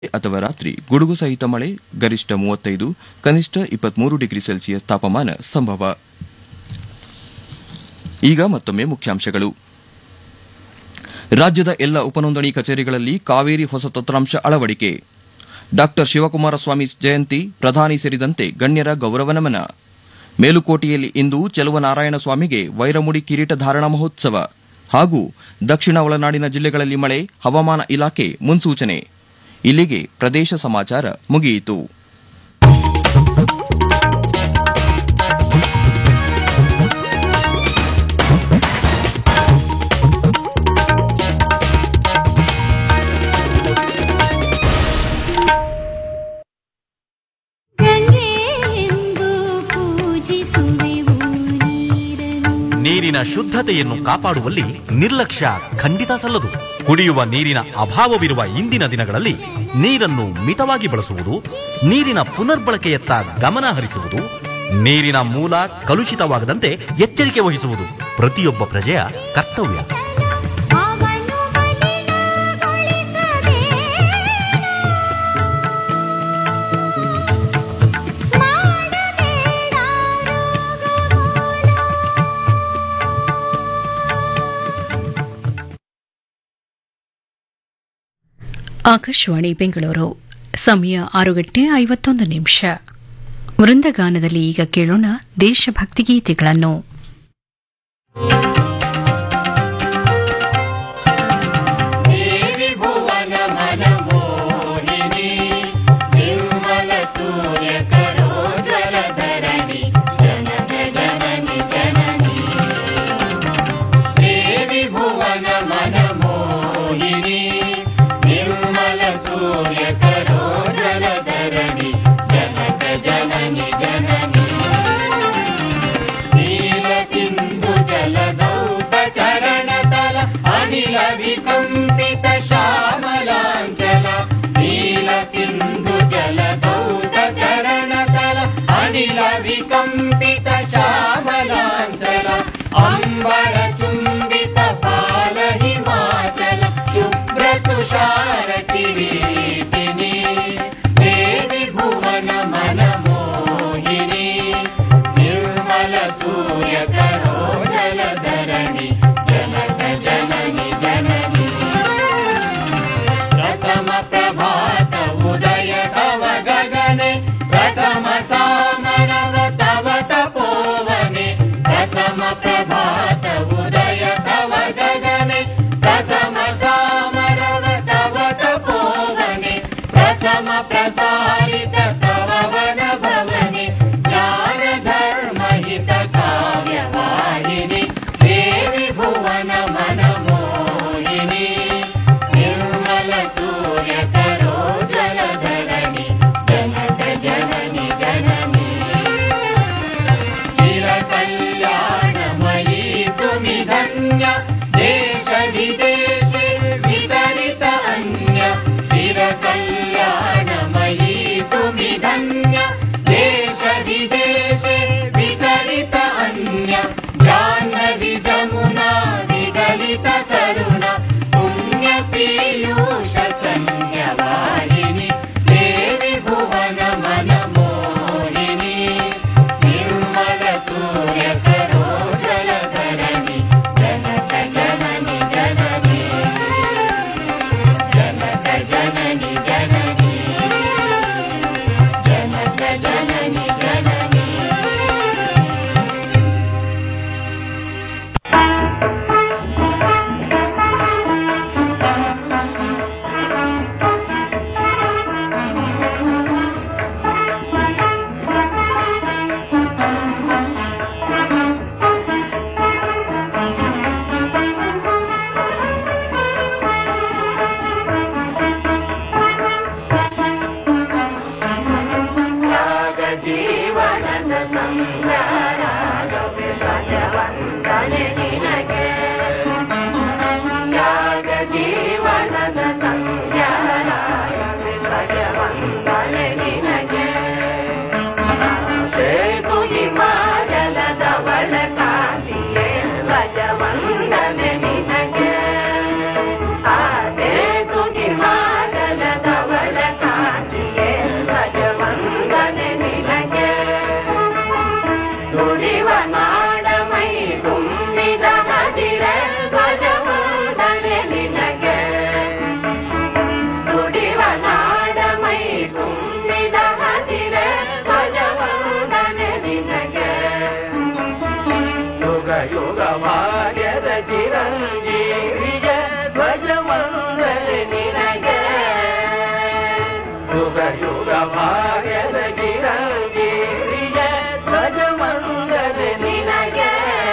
ಅಥವಾ ರಾತ್ರಿ ಗುಡುಗು ಸಹಿತ ಮಳೆ ಗರಿಷ್ಠ ಮೂವತ್ತೈದು ಕನಿಷ್ಠ ಇಪ್ಪತ್ಮೂರು ಡಿಗ್ರಿ ಸೆಲ್ಸಿಯಸ್ ತಾಪಮಾನ ಸಂಭವ ಈಗ ಮತ್ತೊಮ್ಮೆ ಮುಖ್ಯಾಂಶಗಳು ರಾಜ್ಯದ ಎಲ್ಲ ಉಪನೋಂದಣಿ ಕಚೇರಿಗಳಲ್ಲಿ ಕಾವೇರಿ ಹೊಸ ತಂತ್ರಾಂಶ ಅಳವಡಿಕೆ ಡಾಕ್ಟರ್ ಶಿವಕುಮಾರ ಸ್ವಾಮಿ ಜಯಂತಿ ಪ್ರಧಾನಿ ಸೇರಿದಂತೆ ಗಣ್ಯರ ಗೌರವ ನಮನ ಮೇಲುಕೋಟೆಯಲ್ಲಿ ಇಂದು ಚೆಲುವನಾರಾಯಣ ಸ್ವಾಮಿಗೆ ವೈರಮುಡಿ ಕಿರೀಟ ಧಾರಣ ಮಹೋತ್ಸವ ಹಾಗೂ ದಕ್ಷಿಣ ಒಳನಾಡಿನ ಜಿಲ್ಲೆಗಳಲ್ಲಿ ಮಳೆ ಹವಾಮಾನ ಇಲಾಖೆ ಮುನ್ಸೂಚನೆ ಇಲ್ಲಿಗೆ ಪ್ರದೇಶ ಸಮಾಚಾರ ಮುಗಿಯಿತು ಗಂಗೆಯೆಂದು ಪೂಜಿಸುವೆವು ನೀರನ್ನು ನೀರಿನ ಶುದ್ಧತೆಯನ್ನು ಕಾಪಾಡುವಲ್ಲಿ ನಿರ್ಲಕ್ಷ್ಯ ಖಂಡಿತ ಸಲ್ಲದು ಕುಡಿಯುವ ನೀರಿನ ಅಭಾವವಿರುವ ಇಂದಿನ ದಿನಗಳಲ್ಲಿ ನೀರನ್ನು ಮಿತವಾಗಿ ಬಳಸುವುದು ನೀರಿನ ಪುನರ್ಬಳಕೆಯತ್ತ ಗಮನ ಹರಿಸುವುದು ನೀರಿನ ಮೂಲ ಕಲುಷಿತವಾಗದಂತೆ ಎಚ್ಚರಿಕೆ ವಹಿಸುವುದು ಪ್ರತಿಯೊಬ್ಬ ಪ್ರಜೆಯ ಕರ್ತವ್ಯ ಅವನು ಮಲಿನಗೊಳಿಸದೆ ಮಾಡಬೇಡ ರೋಗಮೂಲ ಆಕಾಶವಾಣಿ ಬೆಂಗಳೂರು ಸಮಯ ಆರು ಗಂಟೆ ಐವತ್ತೊಂದು ನಿಮಿಷ ವೃಂದಗಾನದಲ್ಲಿ ಈಗ ಕೇಳೋಣ ದೇಶಭಕ್ತಿ ಗೀತೆಗಳನ್ನು ದೇವಿ ಭುವನ ಮನಮೋಹಿನಿ ನಿರ್ಮಲ ಸೂರ್ಯ ಕರೋಜ್ವಲ ಧರಣಿ ಜನಕ ಜನನಿ ಜನನಿ ದೇವಿ ಭುವನ ಮನಮೋಹಿನಿ ನಿರ್ಮಲ ಸೂರ್ಯ ಕರೋಜ್ವಲ ಧರಣಿ ಜನಕ ಜನನಿ ಜನನಿ ನೀಲ ಸಿಂಧು ಜಲದೌತ ಚರಣತಲ ಅನಿಲ ವಿಕಂಪಿತ ಶ್ಯಾಮಲಾಂಚಲ ನೀಲ ಸಿಂಧು ಜಲದೌತ ಚರಣತಲ ಅನಿಲ ವಿಕಂಪಿತ ಶ್ಯಾಮಲಾಂಚಲ ಅಂಬರ ಚುಂಬಿತ ಪಾಲ ಹಿಮಾಚಲ ಶುಭ್ರ ತುಷಾರ ಕಿರೀಟಿನಿ ದೇವಿ ಭುವನ ಮನಮೋಹಿನಿ ನಿರ್ಮಲ ಸೂರ್ಯ ಕರೋಜಲ ಧರಣಿ ಜನಕ ಜನನಿ ಜನನಿ ಪ್ರಥಮ ಪ್ರಭಾತ ಉದಯ ತವ ಗಗನೆ ಪ್ರಥಮ ಸಾಮರವ ತವ ತಪೋವನೆ ಪ್ರಥಮ ಪ್ರಭಾತ ಉದಯ ತವ ಗಗನೆ ಪ್ರಥಮ ಸಾಮರವ ತವ ತಪೋವನೆ ಪ್ರಥಮ ಪ್ರಸಾರಿತ ತವ ವನ ಭವನೆ ಜ್ಞಾನ ಧರ್ಮ ಹಿತ ಕಾವ್ಯ ವಾಹಿನಿ ದೇವಿ ಭುವನ ಮನಮೋಹಿನಿ ನಿರ್ಮಲ ಸೂರ್ಯ ಕರೋಜ್ವಲ ಧರಣಿ ಜನಕ ಜನನಿ ಜನನಿ ಚಿರ ಕಲ್ಯಾಣಮಯೀ ತುಮಿ ಧನ್ಯ ದೇಶ ವಿದೇಶಿ ವಿತರಿತ ಅನ್ಯ ಚಿರ ಕಲ್ಯಾಣಮಯೀ ತುಮಿ ಧನ್ಯ ದೇಶ ವಿದೇಶಿ ವಿತರಿತ ಅನ್ಯ ಜಾಹ್ನವಿ ಜಮುನಾ ವಿಗಲಿತ ಕರುಣ ಪುಣ್ಯ ಪೀಯೂಷ ಸಂಜ್ಞವಾಹಿನಿ ದೇವಿ ಭುವನ ಮನಮೋಹಿನಿ ನಿರ್ಮಲ ಸೂರ್ಯ ಕರೋಜಲ ಧರಣಿ ಜನಕ ಜನನಿ ಜನನಿ ಜನಕ ಜನನಿ ಜನನಿ ಯುಗ ಯುಗ ಭಾಗ್ಯದ ಚಿರಂಜೀವಿಯ ಧ್ವಜವಂದದ ನಿನಗೆ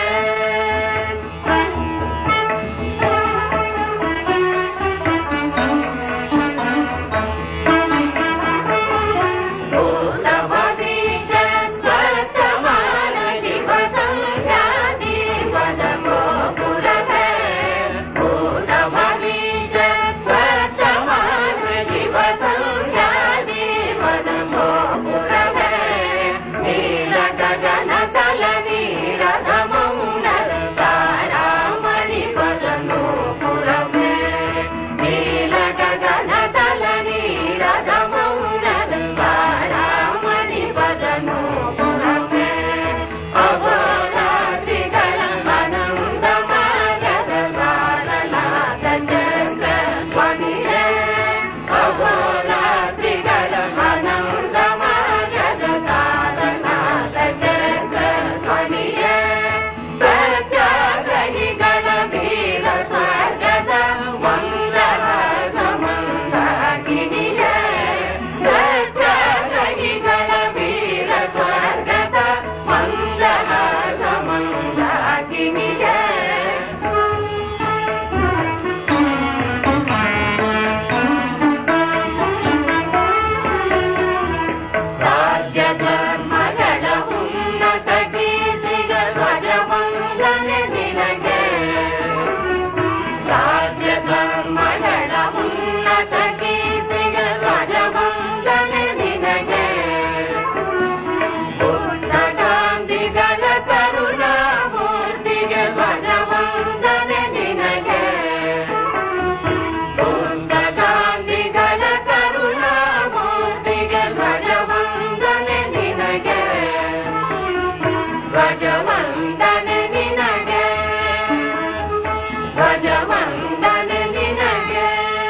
ರಾಜ್ಯ ಧರ್ಮಗಳ ಉನ್ನತ ಕೀರ್ತಿಗ ಧ್ವಜವಂದನೆ ನಿನಗೆ ರಾಜ್ಯ ಧರ್ಮಗಳ ಉನ್ನತ ಕೀರ್ತಿಗ ಧ್ವಜವಂದನೆ ನಿನಗೆ ಬುದ್ಧ ಗಾಂಧಿಗಳ ಕರುಣಾಮೂರ್ತಿಗೆ ಧ್ವಜವಂದನೆ ನಿನಗೆ ಬುದ್ಧ ಗಾಂಧಿಗಳ ಕರುಣಾಮೂರ್ತಿಗೆ ಧ್ವಜವಂದನೆ ನಿನಗೆ ಧ್ವಜವಂದನೆ ನಿನಗೆ ಧ್ವಜವಂದನೆ ನಿನಗೆ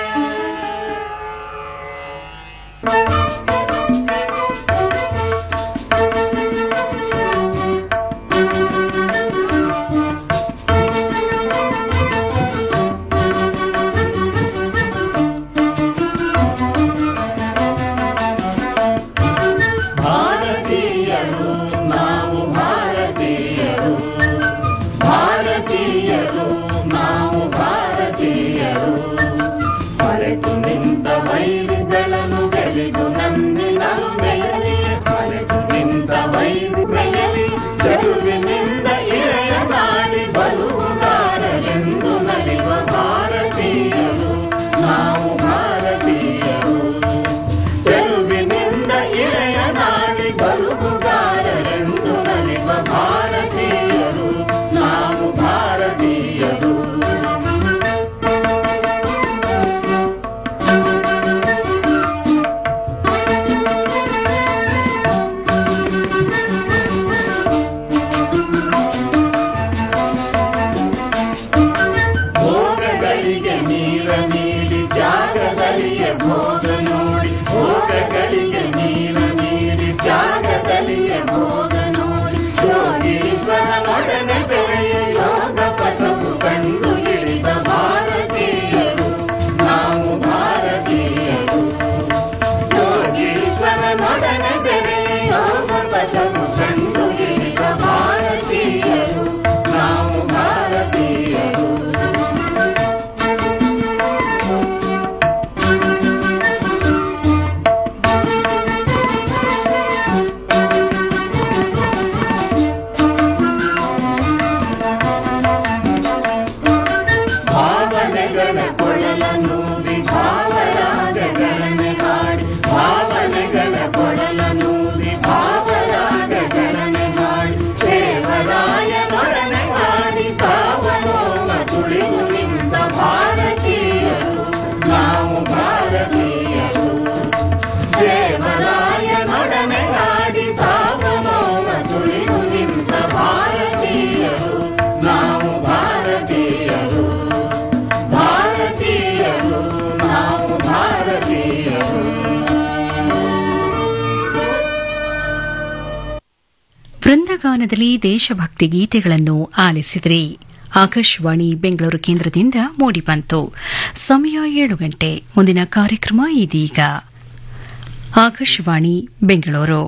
ಭಾರತೀಯರು ನಾವು ಭಾರತೀಯರು ಭಾರತೀಯರು ನಾವು ಭಾರತೀಯರು ಮರೆತು ನಿಂತ ವೈರಿಗಳನ್ನು ಗೆಲಿದು ನಂಬಿ ನಂಬೆಯಲಿ ಮರೆತು ನಿಂತ ವೈರಿಗಳಲ್ಲಿ ಗೆಲುವಿನಿಂದ ಇಳೆಯ ನಾಡಿ ಬರುವುದಾರರೆಂದು ನಲಿವ ಭಾರತೀಯರು ನಾವು ಭಾರತೀಯರು ಚೆಲುವಿನಿಂದ ಇಳೆಯ ನಾಡಿ ಬರುವುದಾರರೆಂದು ನಲಿವ ಭಾರತೀಯರು ನಾವು ಭಾರತೀಯರು ಭೋಗಗಳಿಗೆ ನೀರ ನೀಡಿ ಜಾಗದಲ್ಲಿಯೇ ಭೋಗ ನೋಡಿ ಭೋಗಗಳಿಗೆ ನೀರ ನೀಡಿ ಜಾಗದಲ್ಲಿಯೇ ಭೋಗ ನೋಡಿ ಯೋಗೀಶ್ವರನೊಡನೆ ಬೆಳೆಯ ಯೋಗ ಪಥವು ಕಂಡು ಹಿಡಿದ ಭಾರತೀಯರು ನಾವು ಭಾರತೀಯರು ಯೋಗೀಶ್ವರನೊಡನೆ ಬೆಳೆಯ ಯೋಗ ಪಥವು ಕಂಡು ಹಿಡಿದ ಭಾರತೀಯರು ನಾವು ಭಾರತೀಯರು ಭಾವನೆಗಳ ಕೊಳಲನೂದಿ ಭಾವರಾಗಗಳನೆ ಹಾಡಿ ಭಾವನೆಗಳ ಕೊಳಲನೂದಿ ಭಾವರಾಗಗಳನೆ ಹಾಡಿ ದೇವರಾಯನೊಡನೆ ಹಾಡಿ ಸಾವನೋಮ ತುಳಿದು ನಿಂತ ಭಾರತೀಯರು ನಾವು ಭಾರತೀಯರು ದೇವರಾಯನೊಡನೆ ಹಾಡಿ ಸಾವನೋಮ ತುಳಿದು ನಿಂತ ಭಾರತೀಯರು ನಾವು ಭಾರತೀಯರು ಭಾರತೀಯರು ನಾವು ಭಾರತೀಯರು ವೃಂದಗಾನದಲ್ಲಿ ದೇಶಭಕ್ತಿ ಗೀತೆಗಳನ್ನು ಆಲಿಸಿದ್ರಿ ಆಕಾಶವಾಣಿ ಬೆಂಗಳೂರು ಕೇಂದ್ರದಿಂದ ಮೂಡಿಬಂತು ಸಮಯ ಏಳು ಗಂಟೆ ಮುಂದಿನ ಕಾರ್ಯಕ್ರಮ ಇದೀಗ ಆಕಾಶವಾಣಿ ಬೆಂಗಳೂರು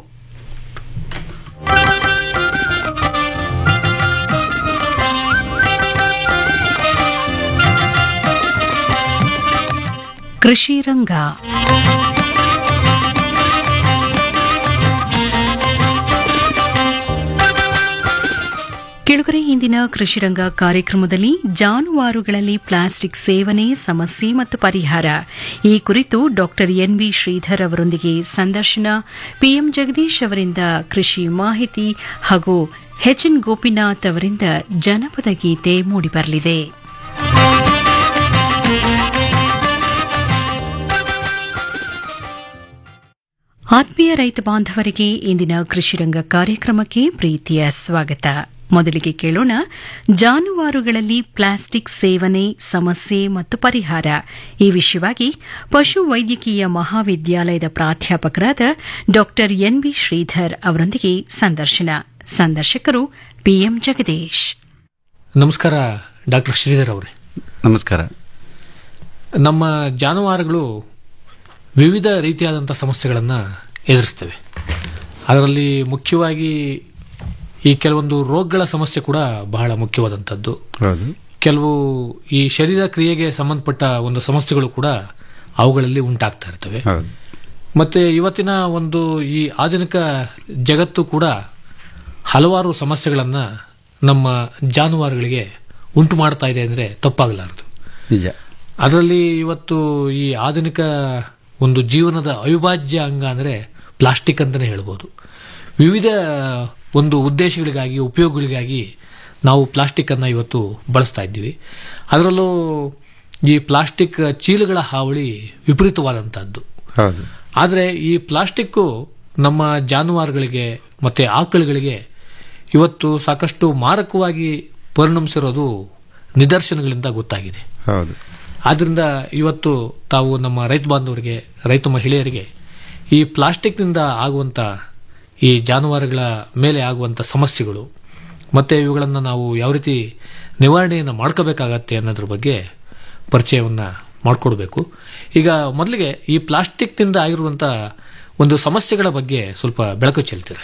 ಕೃಷಿ ರಂಗ ಕೆಳಗರೆ ಇಂದಿನ ಕೃಷಿರಂಗ ಕಾರ್ಯಕ್ರಮದಲ್ಲಿ ಜಾನುವಾರುಗಳಲ್ಲಿ ಪ್ಲಾಸ್ಟಿಕ್ ಸೇವನೆ ಸಮಸ್ಯೆ ಮತ್ತು ಪರಿಹಾರ ಈ ಕುರಿತು ಡಾಕ್ಟರ್ ಎನ್ಬಿ ಶ್ರೀಧರ್ ಅವರೊಂದಿಗೆ ಸಂದರ್ಶನ ಪಿಎಂ ಜಗದೀಶ್ ಅವರಿಂದ ಕೃಷಿ ಮಾಹಿತಿ ಹಾಗೂ ಎಚ್ಎನ್ ಗೋಪಿನಾಥ್ ಅವರಿಂದ ಜನಪದ ಗೀತೆ ಮೂಡಿಬರಲಿದೆ ಆತ್ಮೀಯ ರೈತ ಬಾಂಧವರಿಗೆ ಇಂದಿನ ಕೃಷಿರಂಗ ಕಾರ್ಯಕ್ರಮಕ್ಕೆ ಪ್ರೀತಿಯ ಸ್ವಾಗತ ಮೊದಲಿಗೆ ಕೇಳೋಣ ಜಾನುವಾರುಗಳಲ್ಲಿ ಪ್ಲಾಸ್ಟಿಕ್ ಸೇವನೆ ಸಮಸ್ಯೆ ಮತ್ತು ಪರಿಹಾರ ಈ ವಿಷಯವಾಗಿ ಪಶು ವೈದ್ಯಕೀಯ ಮಹಾವಿದ್ಯಾಲಯದ ಪ್ರಾಧ್ಯಾಪಕರಾದ ಡಾ ಎನ್ಬಿ ಶ್ರೀಧರ್ ಅವರೊಂದಿಗೆ ಸಂದರ್ಶನ ಸಂದರ್ಶಕರು ಪಿಎಂ ಜಗದೀಶ್ ನಮಸ್ಕಾರ ಡಾಕ್ಟರ್ ಶ್ರೀಧರ್ ಅವರೇ ನಮಸ್ಕಾರ ನಮ್ಮ ಜಾನುವಾರುಗಳು ವಿವಿಧ ರೀತಿಯಾದಂಥ ಸಮಸ್ಯೆಗಳನ್ನು ಎದುರಿಸ್ತವೆ ಅದರಲ್ಲಿ ಮುಖ್ಯವಾಗಿ ಈ ಕೆಲವೊಂದು ರೋಗಗಳ ಸಮಸ್ಯೆ ಕೂಡ ಬಹಳ ಮುಖ್ಯವಾದಂಥದ್ದು ಹೌದು ಕೆಲವು ಈ ಶರೀರ ಕ್ರಿಯೆಗೆ ಸಂಬಂಧಪಟ್ಟ ಒಂದು ಸಮಸ್ಯೆಗಳು ಕೂಡ ಅವುಗಳಲ್ಲಿ ಉಂಟಾಗ್ತಾ ಇರ್ತವೆ ಹೌದು ಮತ್ತೆ ಇವತ್ತಿನ ಒಂದು ಈ ಆಧುನಿಕ ಜಗತ್ತು ಕೂಡ ಹಲವಾರು ಸಮಸ್ಯೆಗಳನ್ನು ನಮ್ಮ ಜಾನುವಾರುಗಳಿಗೆ ಉಂಟು ಮಾಡ್ತಾ ಇದೆ ಅಂದರೆ ತಪ್ಪಾಗಲಾರದು ನಿಜ ಅದರಲ್ಲಿ ಇವತ್ತು ಈ ಆಧುನಿಕ ಒಂದು ಜೀವನದ ಅವಿಭಾಜ್ಯ ಅಂಗ ಅಂದರೆ ಪ್ಲಾಸ್ಟಿಕ್ ಅಂತಲೇ ಹೇಳ್ಬೋದು ವಿವಿಧ ಒಂದು ಉದ್ದೇಶಗಳಿಗಾಗಿ ಉಪಯೋಗಗಳಿಗಾಗಿ ನಾವು ಪ್ಲಾಸ್ಟಿಕ್ಕನ್ನು ಇವತ್ತು ಬಳಸ್ತಾ ಇದ್ದೀವಿ ಅದರಲ್ಲೂ ಈ ಪ್ಲಾಸ್ಟಿಕ್ ಚೀಲಗಳ ಹಾವಳಿ ವಿಪರೀತವಾದಂಥದ್ದು ಹೌದು ಆದರೆ ಈ ಪ್ಲಾಸ್ಟಿಕ್ಕು ನಮ್ಮ ಜಾನುವಾರುಗಳಿಗೆ ಮತ್ತು ಆಕಳುಗಳಿಗೆ ಇವತ್ತು ಸಾಕಷ್ಟು ಮಾರಕವಾಗಿ ಪರಿಣಮಿಸಿರೋದು ನಿದರ್ಶನಗಳಿಂದ ಗೊತ್ತಾಗಿದೆ ಹೌದು ಆದ್ರಿಂದ ಇವತ್ತು ತಾವು ನಮ್ಮ ರೈತ ಬಾಂಧವರಿಗೆ ರೈತ ಮಹಿಳೆಯರಿಗೆ ಈ ಪ್ಲಾಸ್ಟಿಕ್ನಿಂದ ಆಗುವಂಥ ಈ ಜಾನುವಾರುಗಳ ಮೇಲೆ ಆಗುವಂಥ ಸಮಸ್ಯೆಗಳು ಮತ್ತು ಇವುಗಳನ್ನು ನಾವು ಯಾವ ರೀತಿ ನಿವಾರಣೆಯನ್ನು ಮಾಡ್ಕೋಬೇಕಾಗತ್ತೆ ಅನ್ನೋದ್ರ ಬಗ್ಗೆ ಪರಿಚಯವನ್ನು ಮಾಡಿಕೊಡ್ಬೇಕು ಈಗ ಮೊದಲಿಗೆ ಈ ಪ್ಲಾಸ್ಟಿಕ್ನಿಂದ ಆಗಿರುವಂಥ ಒಂದು ಸಮಸ್ಯೆಗಳ ಬಗ್ಗೆ ಸ್ವಲ್ಪ ಬೆಳಕು ಚೆಲ್ತೀರಾ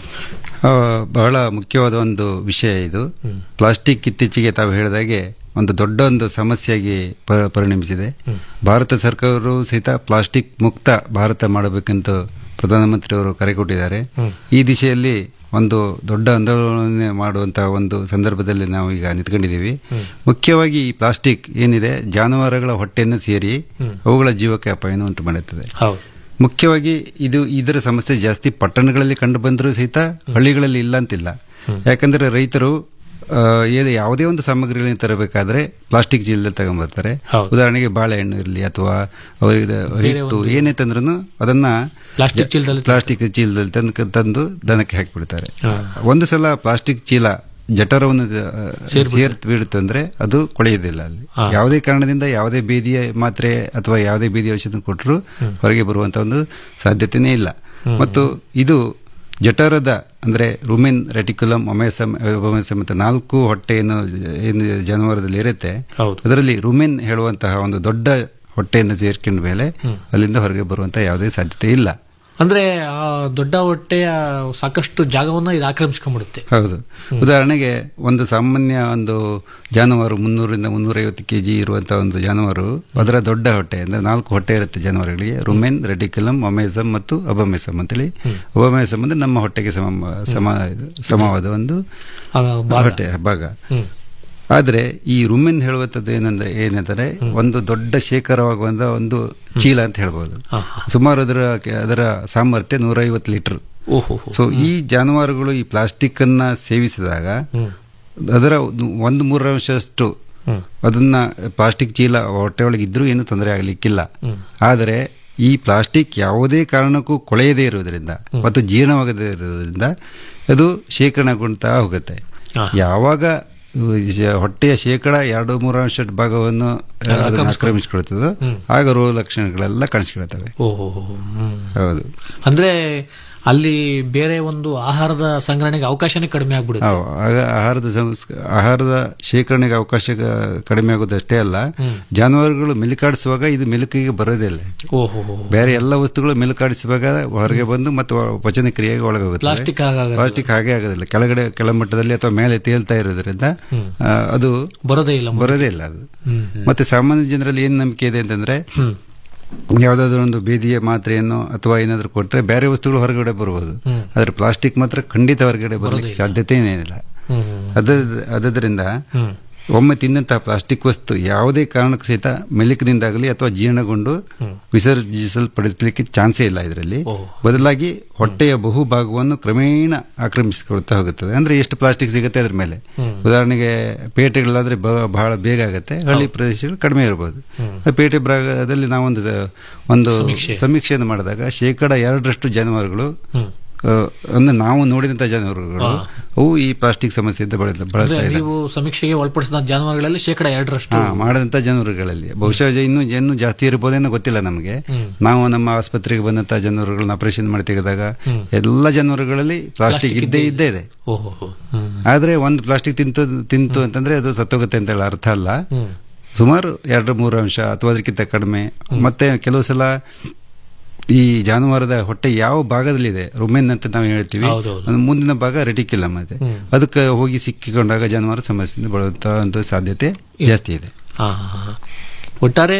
ಆ, ಬಹಳ ಮುಖ್ಯವಾದ ಒಂದು ವಿಷಯ ಇದು ಪ್ಲಾಸ್ಟಿಕ್ ಇತ್ತೀಚೆಗೆ ತಾವು ಹೇಳಿದಾಗೆ ಒಂದು ದೊಡ್ಡ ಒಂದು ಸಮಸ್ಯೆಯಾಗಿ ಪ- ಪರಿಣಮಿಸಿದೆ ಭಾರತ ಸರ್ಕಾರವು ಸಹಿತ ಪ್ಲಾಸ್ಟಿಕ್ ಮುಕ್ತ ಭಾರತ ಮಾಡಬೇಕಂತ ಪ್ರಧಾನಮಂತ್ರಿ ಅವರು ಕರೆ ಕೊಟ್ಟಿದ್ದಾರೆ ಈ ದಿಶೆಯಲ್ಲಿ ಒಂದು ದೊಡ್ಡ ಆಂದೋಲನ ಮಾಡುವಂತಹ ಒಂದು ಸಂದರ್ಭದಲ್ಲಿ ನಾವು ಈಗ ನಿಂತ್ಕೊಂಡಿದ್ದೀವಿ ಮುಖ್ಯವಾಗಿ ಈ ಪ್ಲಾಸ್ಟಿಕ್ ಏನಿದೆ ಜಾನುವಾರುಗಳ ಹೊಟ್ಟೆಯನ್ನು ಸೇರಿ ಅವುಗಳ ಜೀವಕ್ಕೆ ಅಪಾಯವನ್ನು ಉಂಟು ಮಾಡುತ್ತದೆ ಹೌದು ಮುಖ್ಯವಾಗಿ ಇದು ಇದರ ಸಮಸ್ಯೆ ಜಾಸ್ತಿ ಪಟ್ಟಣಗಳಲ್ಲಿ ಕಂಡು ಬಂದರೂ ಸಹಿತ ಹಳ್ಳಿಗಳಲ್ಲಿ ಇಲ್ಲ ಅಂತಿಲ್ಲ ಯಾಕಂದ್ರೆ ರೈತರು ಆ, ಏನೇ ಯಾವುದೇ ಒಂದು ಸಾಮಗ್ರಿಗಳನ್ನು ತರಬೇಕಾದ್ರೆ ಪ್ಲಾಸ್ಟಿಕ್ ಚೀಲದಲ್ಲಿ ತಗೊಂಡ್ಬರ್ತಾರೆ ಹೌದು. ಉದಾಹರಣೆಗೆ ಬಾಳೆಹಣ್ಣು ಇರಲಿ ಅಥವಾ ಅವರಿಗೆ ಹಿಟ್ಟು ಏನೇ ತಂದ್ರೂ ಅದನ್ನ ಪ್ಲಾಸ್ಟಿಕ್ ಚೀಲದಲ್ಲಿ ಪ್ಲಾಸ್ಟಿಕ್ ಚೀಲದಲ್ಲಿ ತಂದು ತಂದು ದನಕ್ಕೆ ಹಾಕಿಬಿಡ್ತಾರೆ ಹಾ. ಒಂದು ಸಲ ಪ್ಲಾಸ್ಟಿಕ್ ಚೀಲ ಜಠರವನ್ನು ಸೇರ್ತು ಬಿಡುತ್ತೆ ಅಂದ್ರೆ ಅದು ಕೊಳೆಯುವುದಿಲ್ಲ ಅಲ್ಲಿ ಹಾ. ಯಾವುದೇ ಕಾರಣದಿಂದ ಯಾವುದೇ ಬೇದಿಯ ಮಾತ್ರೆ ಅಥವಾ ಯಾವುದೇ ಬೇದಿ ಔಷಧ ಕೊಟ್ಟರು ಹೊರಗೆ ಬರುವಂತ ಒಂದು ಸಾಧ್ಯತೆನೇ ಇಲ್ಲ ಮತ್ತು ಇದು ಜಠರದ ಅಂದ್ರೆ ರುಮಿನ್ ರೆಟಿಕ್ಯುಲಮ್ ಒಮೆಸಮ್ ಒಮೆಸಮ್ ಅಂತ ನಾಲ್ಕು ಹೊಟ್ಟೆಯನ್ನು ಏನು ಜಾನುವಾರದಲ್ಲಿ ಇರುತ್ತೆ ಹೌದು. ಅದರಲ್ಲಿ ರುಮಿನ್ ಹೇಳುವಂತಹ ಒಂದು ದೊಡ್ಡ ಹೊಟ್ಟೆಯನ್ನು ಸೇರ್ಕೊಂಡ ಮೇಲೆ ಅಲ್ಲಿಂದ ಹೊರಗೆ ಬರುವಂತಹ ಯಾವುದೇ ಸಾಧ್ಯತೆ ಇಲ್ಲ ಅಂದ್ರೆ ಆ ದೊಡ್ಡ ಹೊಟ್ಟೆಯ ಸಾಕಷ್ಟು ಜಾಗವನ್ನ ಇದು ಆಕ್ರಮಿಸ್ಕೊಂಡ್ಬಿಡುತ್ತೆ ಹೌದು ಉದಾಹರಣೆಗೆ ಒಂದು ಸಾಮಾನ್ಯ ಒಂದು ಜಾನುವಾರು ಮುನ್ನೂರಿಂದ ಮುನ್ನೂರೈವತ್ತು ಕೆ ಜಿ ಇರುವಂತಹ ಒಂದು ಜಾನುವಾರು ಅದರ ದೊಡ್ಡ ಹೊಟ್ಟೆ ಅಂದ್ರೆ ನಾಲ್ಕು ಹೊಟ್ಟೆ ಇರುತ್ತೆ ಜಾನುವಾರುಗಳಿಗೆ ರುಮೆನ್ ರೆಟಿಕ್ಯುಲಮ್ ಒಮೆಸಮ್ ಮತ್ತು ಅಬಮೆಸಮ್ ಅಂತೇಳಿ ಅಬಮೆಸಮ್ ಅಂದ್ರೆ ನಮ್ಮ ಹೊಟ್ಟೆಗೆ ಸಮ ಸಮ ಸಮವಾದ ಒಂದು ಆ, ಭಾಗ. ಹೊಟ್ಟೆ ಭಾಗ ಹ್ಮ್. ಆದ್ರೆ ಈ ರುಮೆನ್ ಹೇಳುವಂಥದ್ದು ಏನಂದ್ರೆ ಏನಂದರೆ ಒಂದು ದೊಡ್ಡ ಶೇಖರವಾಗುವಂತ ಒಂದು ಚೀಲ ಅಂತ ಹೇಳ್ಬೋದು ಹಾ, ಸುಮಾರು ಅದರ ಅದರ ಸಾಮರ್ಥ್ಯ ನೂರೈವತ್ತು ಲೀಟರ್ ಓಹೋ ಸೊ ಈ ಜಾನುವಾರುಗಳು ಈ ಪ್ಲಾಸ್ಟಿಕ್ ಅನ್ನ ಸೇವಿಸಿದಾಗ ಅದರ ಒಂದು- ಒಂದು ಮೂರರಂಶಷ್ಟು ಹ್ಮ್. ಅದನ್ನ ಪ್ಲಾಸ್ಟಿಕ್ ಚೀಲ ಹೊಟ್ಟೆ ಒಳಗೆ ಇದ್ರೂ ಏನು ತೊಂದರೆ ಆಗಲಿಕ್ಕಿಲ್ಲ ಆದರೆ ಈ ಪ್ಲಾಸ್ಟಿಕ್ ಯಾವುದೇ ಕಾರಣಕ್ಕೂ ಕೊಳೆಯದೇ ಇರುವುದರಿಂದ ಮತ್ತು ಜೀರ್ಣವಾಗದೇ ಇರುವುದರಿಂದ ಅದು ಶೇಖರಣೆಗೊಳ್ತಾ ಹೋಗುತ್ತೆ ಹಾ. ಯಾವಾಗ ಇವು ಜ- ಹೊಟ್ಟೆಯ ಶೇಕಡ ಎರಡು ಮೂರರಂಶ ಭಾಗವನ್ನು ಅದನ್ನ ಆಕ್ರಮಿಸಿಕೊಳ್ತದೋ ಆಗ ರೋಗ ಲಕ್ಷಣಗಳೆಲ್ಲ ಕಾಣಿಸ್ಕೊಳ್ತವೆ ಓಹೋ ಹ್ಮ್. ಹೌದು ಅಂದ್ರೆ ಅಲ್ಲಿ ಬೇರೆ ಒಂದು ಆಹಾರದ ಸಂಗ್ರಹಣೆಗೆ ಅವಕಾಶನೇ ಕಡಿಮೆ ಆಗ್ಬಿಡುತ್ತೆ ಹೌದು. ಆಗ ಆಹಾರದ ಸಂಸ್- ಆಹಾರದ ಶೇಖರಣೆಗೆ ಅವಕಾಶ ಗ- ಕಡಿಮೆ ಆಗೋದಷ್ಟೇ ಅಲ್ಲ ಜಾನುವಾರುಗಳು ಮೆಲುಕಾಡಿಸುವಾಗ ಇದು ಮೆಲುಕಿಗೆ ಬರೋದಿಲ್ಲ ಓಹೋ ಬೇರೆ ಎಲ್ಲ ವಸ್ತುಗಳು ಮೆಲುಕಾಡಿಸುವಾಗ ಹೊರಗೆ ಬಂದು ಮತ್ತು ಒ- ಪಚನ ಕ್ರಿಯೆಗೆ ಒಳಗೋಗುತ್ತೆ ಪ್ಲಾಸ್ಟಿಕ್ ಹಾಗಾಗಲ್ಲ. ಪ್ಲಾಸ್ಟಿಕ್ ಹಾಗೆ ಆಗೋದಿಲ್ಲ ಕೆಳಗಡೆ ಕೆಳಮಟ್ಟದಲ್ಲಿ ಅಥವಾ ಮೇಲೆ ತೇಲ್ತಾ ಇರೋದ್ರಿಂದ ಆ, ಅದು ಬರೋದೇ ಇಲ್ಲ ಬರೋದೇ ಇಲ್ಲ ಅದು ಹ್ಮ್ ಮತ್ತೆ ಸಾಮಾನ್ಯ ಜನರಲ್ಲಿ ಏನ್ ನಂಬಿಕೆ ಇದೆ ಅಂತಂದ್ರೆ ಯಾವ್ದಾದ್ರು ಒಂದು ಬೇದಿಯ ಮಾತ್ರೆಯನ್ನು ಅಥವಾ ಏನಾದ್ರು ಕೊಟ್ರೆ ಬೇರೆ ವಸ್ತುಗಳು ಹೊರಗಡೆ ಬರ್ಬೋದು ಹ್ಮ್. ಆದ್ರೆ ಪ್ಲಾಸ್ಟಿಕ್ ಮಾತ್ರ ಖಂಡಿತ ಹೊರಗಡೆ ಬರ್ಲಿಕ್ಕೆ ಸಾಧ್ಯತೆ ಏನಿಲ್ಲ ಹ್ಮ್ ಹ್ಮ್ ಅದ ಅದರಿಂದ ಹ್ಮ್. ಒಮ್ಮೆ ತಿನ್ನಂತಹ ಪ್ಲಾಸ್ಟಿಕ್ ವಸ್ತು ಯಾವುದೇ ಕಾರಣಕ್ಕೂ ಸಹಿತ ಮೆಲುಕದಿಂದಾಗಲಿ ಅಥವಾ ಜೀರ್ಣಗೊಂಡು ವಿಸರ್ಜಿಸಲ್ಪಡಿಸಲಿಕ್ಕೆ ಚಾನ್ಸೇ ಇಲ್ಲ ಇದರಲ್ಲಿ ಓ. ಬದಲಾಗಿ ಹೊಟ್ಟೆಯ ಬಹುಭಾಗವನ್ನು ಕ್ರಮೇಣ ಆಕ್ರಮಿಸಿಕೊಳ್ತಾ ಹೋಗುತ್ತದೆ ಅಂದ್ರೆ ಎಷ್ಟು ಪ್ಲಾಸ್ಟಿಕ್ ಸಿಗುತ್ತೆ ಅದ್ರ ಮೇಲೆ ಉದಾಹರಣೆಗೆ ಪೇಟೆಗಳಾದ್ರೆ ಬ- ಬಹಳ ಬೇಗ ಆಗುತ್ತೆ ಹಳ್ಳಿ ಪ್ರದೇಶಗಳು ಕಡಿಮೆ ಇರಬಹುದು ಆ ಪೇಟೆ ಭಾಗದಲ್ಲಿ ನಾವೊಂದು ಸ- ಒಂದು ಸಮೀಕ್ಷೆ. ಸಮೀಕ್ಷೆಯನ್ನು ಮಾಡಿದಾಗ ಶೇಕಡ ಎರಡರಷ್ಟು ಜಾನುವಾರುಗಳು ಹ್ಮ್. ಆ, ಅಂದ್ರೆ ನಾವು ನೋಡಿದಂತ ಜಾನುವಾರುಗಳು ಅವು ಈ ಪ್ಲಾಸ್ಟಿಕ್ ಸಮಸ್ಯೆಯಿಂದ ಬಳಲ್ತಾ ಅಂದ್ರೆ ಬಳಲ್ತಾ ಇದೆ ನೀವು ಸಮೀಕ್ಷೆಗೆ ಒಳಪಡಿಸಿದ ಜಾನುವಾರುಗಳಲ್ಲಿ ಶೇಕಡ ಎರಡರಷ್ಟು ಹಾ ಮಾಡದಂತ ಜಾನುವಾರುಗಳಲ್ಲಿ ಬಹುಶಃ ಜ- ಇನ್ನೂ ಇನ್ನೂ ಜಾಸ್ತಿ ಇರ್ಬೋದೇನೋ ಗೊತ್ತಿಲ್ಲ ನಮಗೆ ನಾವು ನಮ್ಮ ಆಸ್ಪತ್ರೆಗೆ ಬಂದಂತ ಜಾನುವಾರುಗಳನ್ನ ಆಪರೇಷನ್ ಮಾಡಿ ತೆಗೆದಾಗ ಎಲ್ಲ ಜಾನುವಾರುಗಳಲ್ಲಿ ಪ್ಲಾಸ್ಟಿಕ್ ಇದ್ದೇ ಇದ್ದೇ ಇದೆ ಓಹೋ ಹ್ಮ್ ಆದ್ರೆ ಒಂದು ಪ್ಲಾಸ್ಟಿಕ್ ತಿಂತು ತಿಂತು ಅಂತಂದ್ರೆ ಅದು ಸತ್ತೋಗುತ್ತೆ ಅಂತ ಹೇಳಿ ಅರ್ಥ ಅಲ್ಲ ಹ್ಮ್ ಸುಮಾರು ಎರಡು ಮೂರು ಅಂಶ ಅಥವಾ ಅದಕ್ಕಿಂತ ಕಡಿಮೆ ಮತ್ತೆ ಕೆಲವು ಸಲ ಈ ಜಾನುವಾರದ ಹೊಟ್ಟೆ ಯಾವ ಭಾಗದಲ್ಲಿದೆ ರುಮೆನ್ ಅಂತ ನಾವು ಹೇಳ್ತೀವಿ ಹೌದೌದು. ಅದು ಮುಂದಿನ ಭಾಗ ರೆಟಿಕ್ಯುಲಮ್ ಮತ್ತೆ ಅದಕ್ಕೆ ಹೋಗಿ ಸಿಕ್ಕಿಕೊಂಡಾಗ ಜಾನುವಾರು ಸಮಸ್ಯೆಯಿಂದ ಬಳಲುವಂತ ಸಾಧ್ಯತೆ ಜಾಸ್ತಿ ಇದೆ ಹಾ, ಹಾ, ಹಾ. ಒಟ್ಟಾರೆ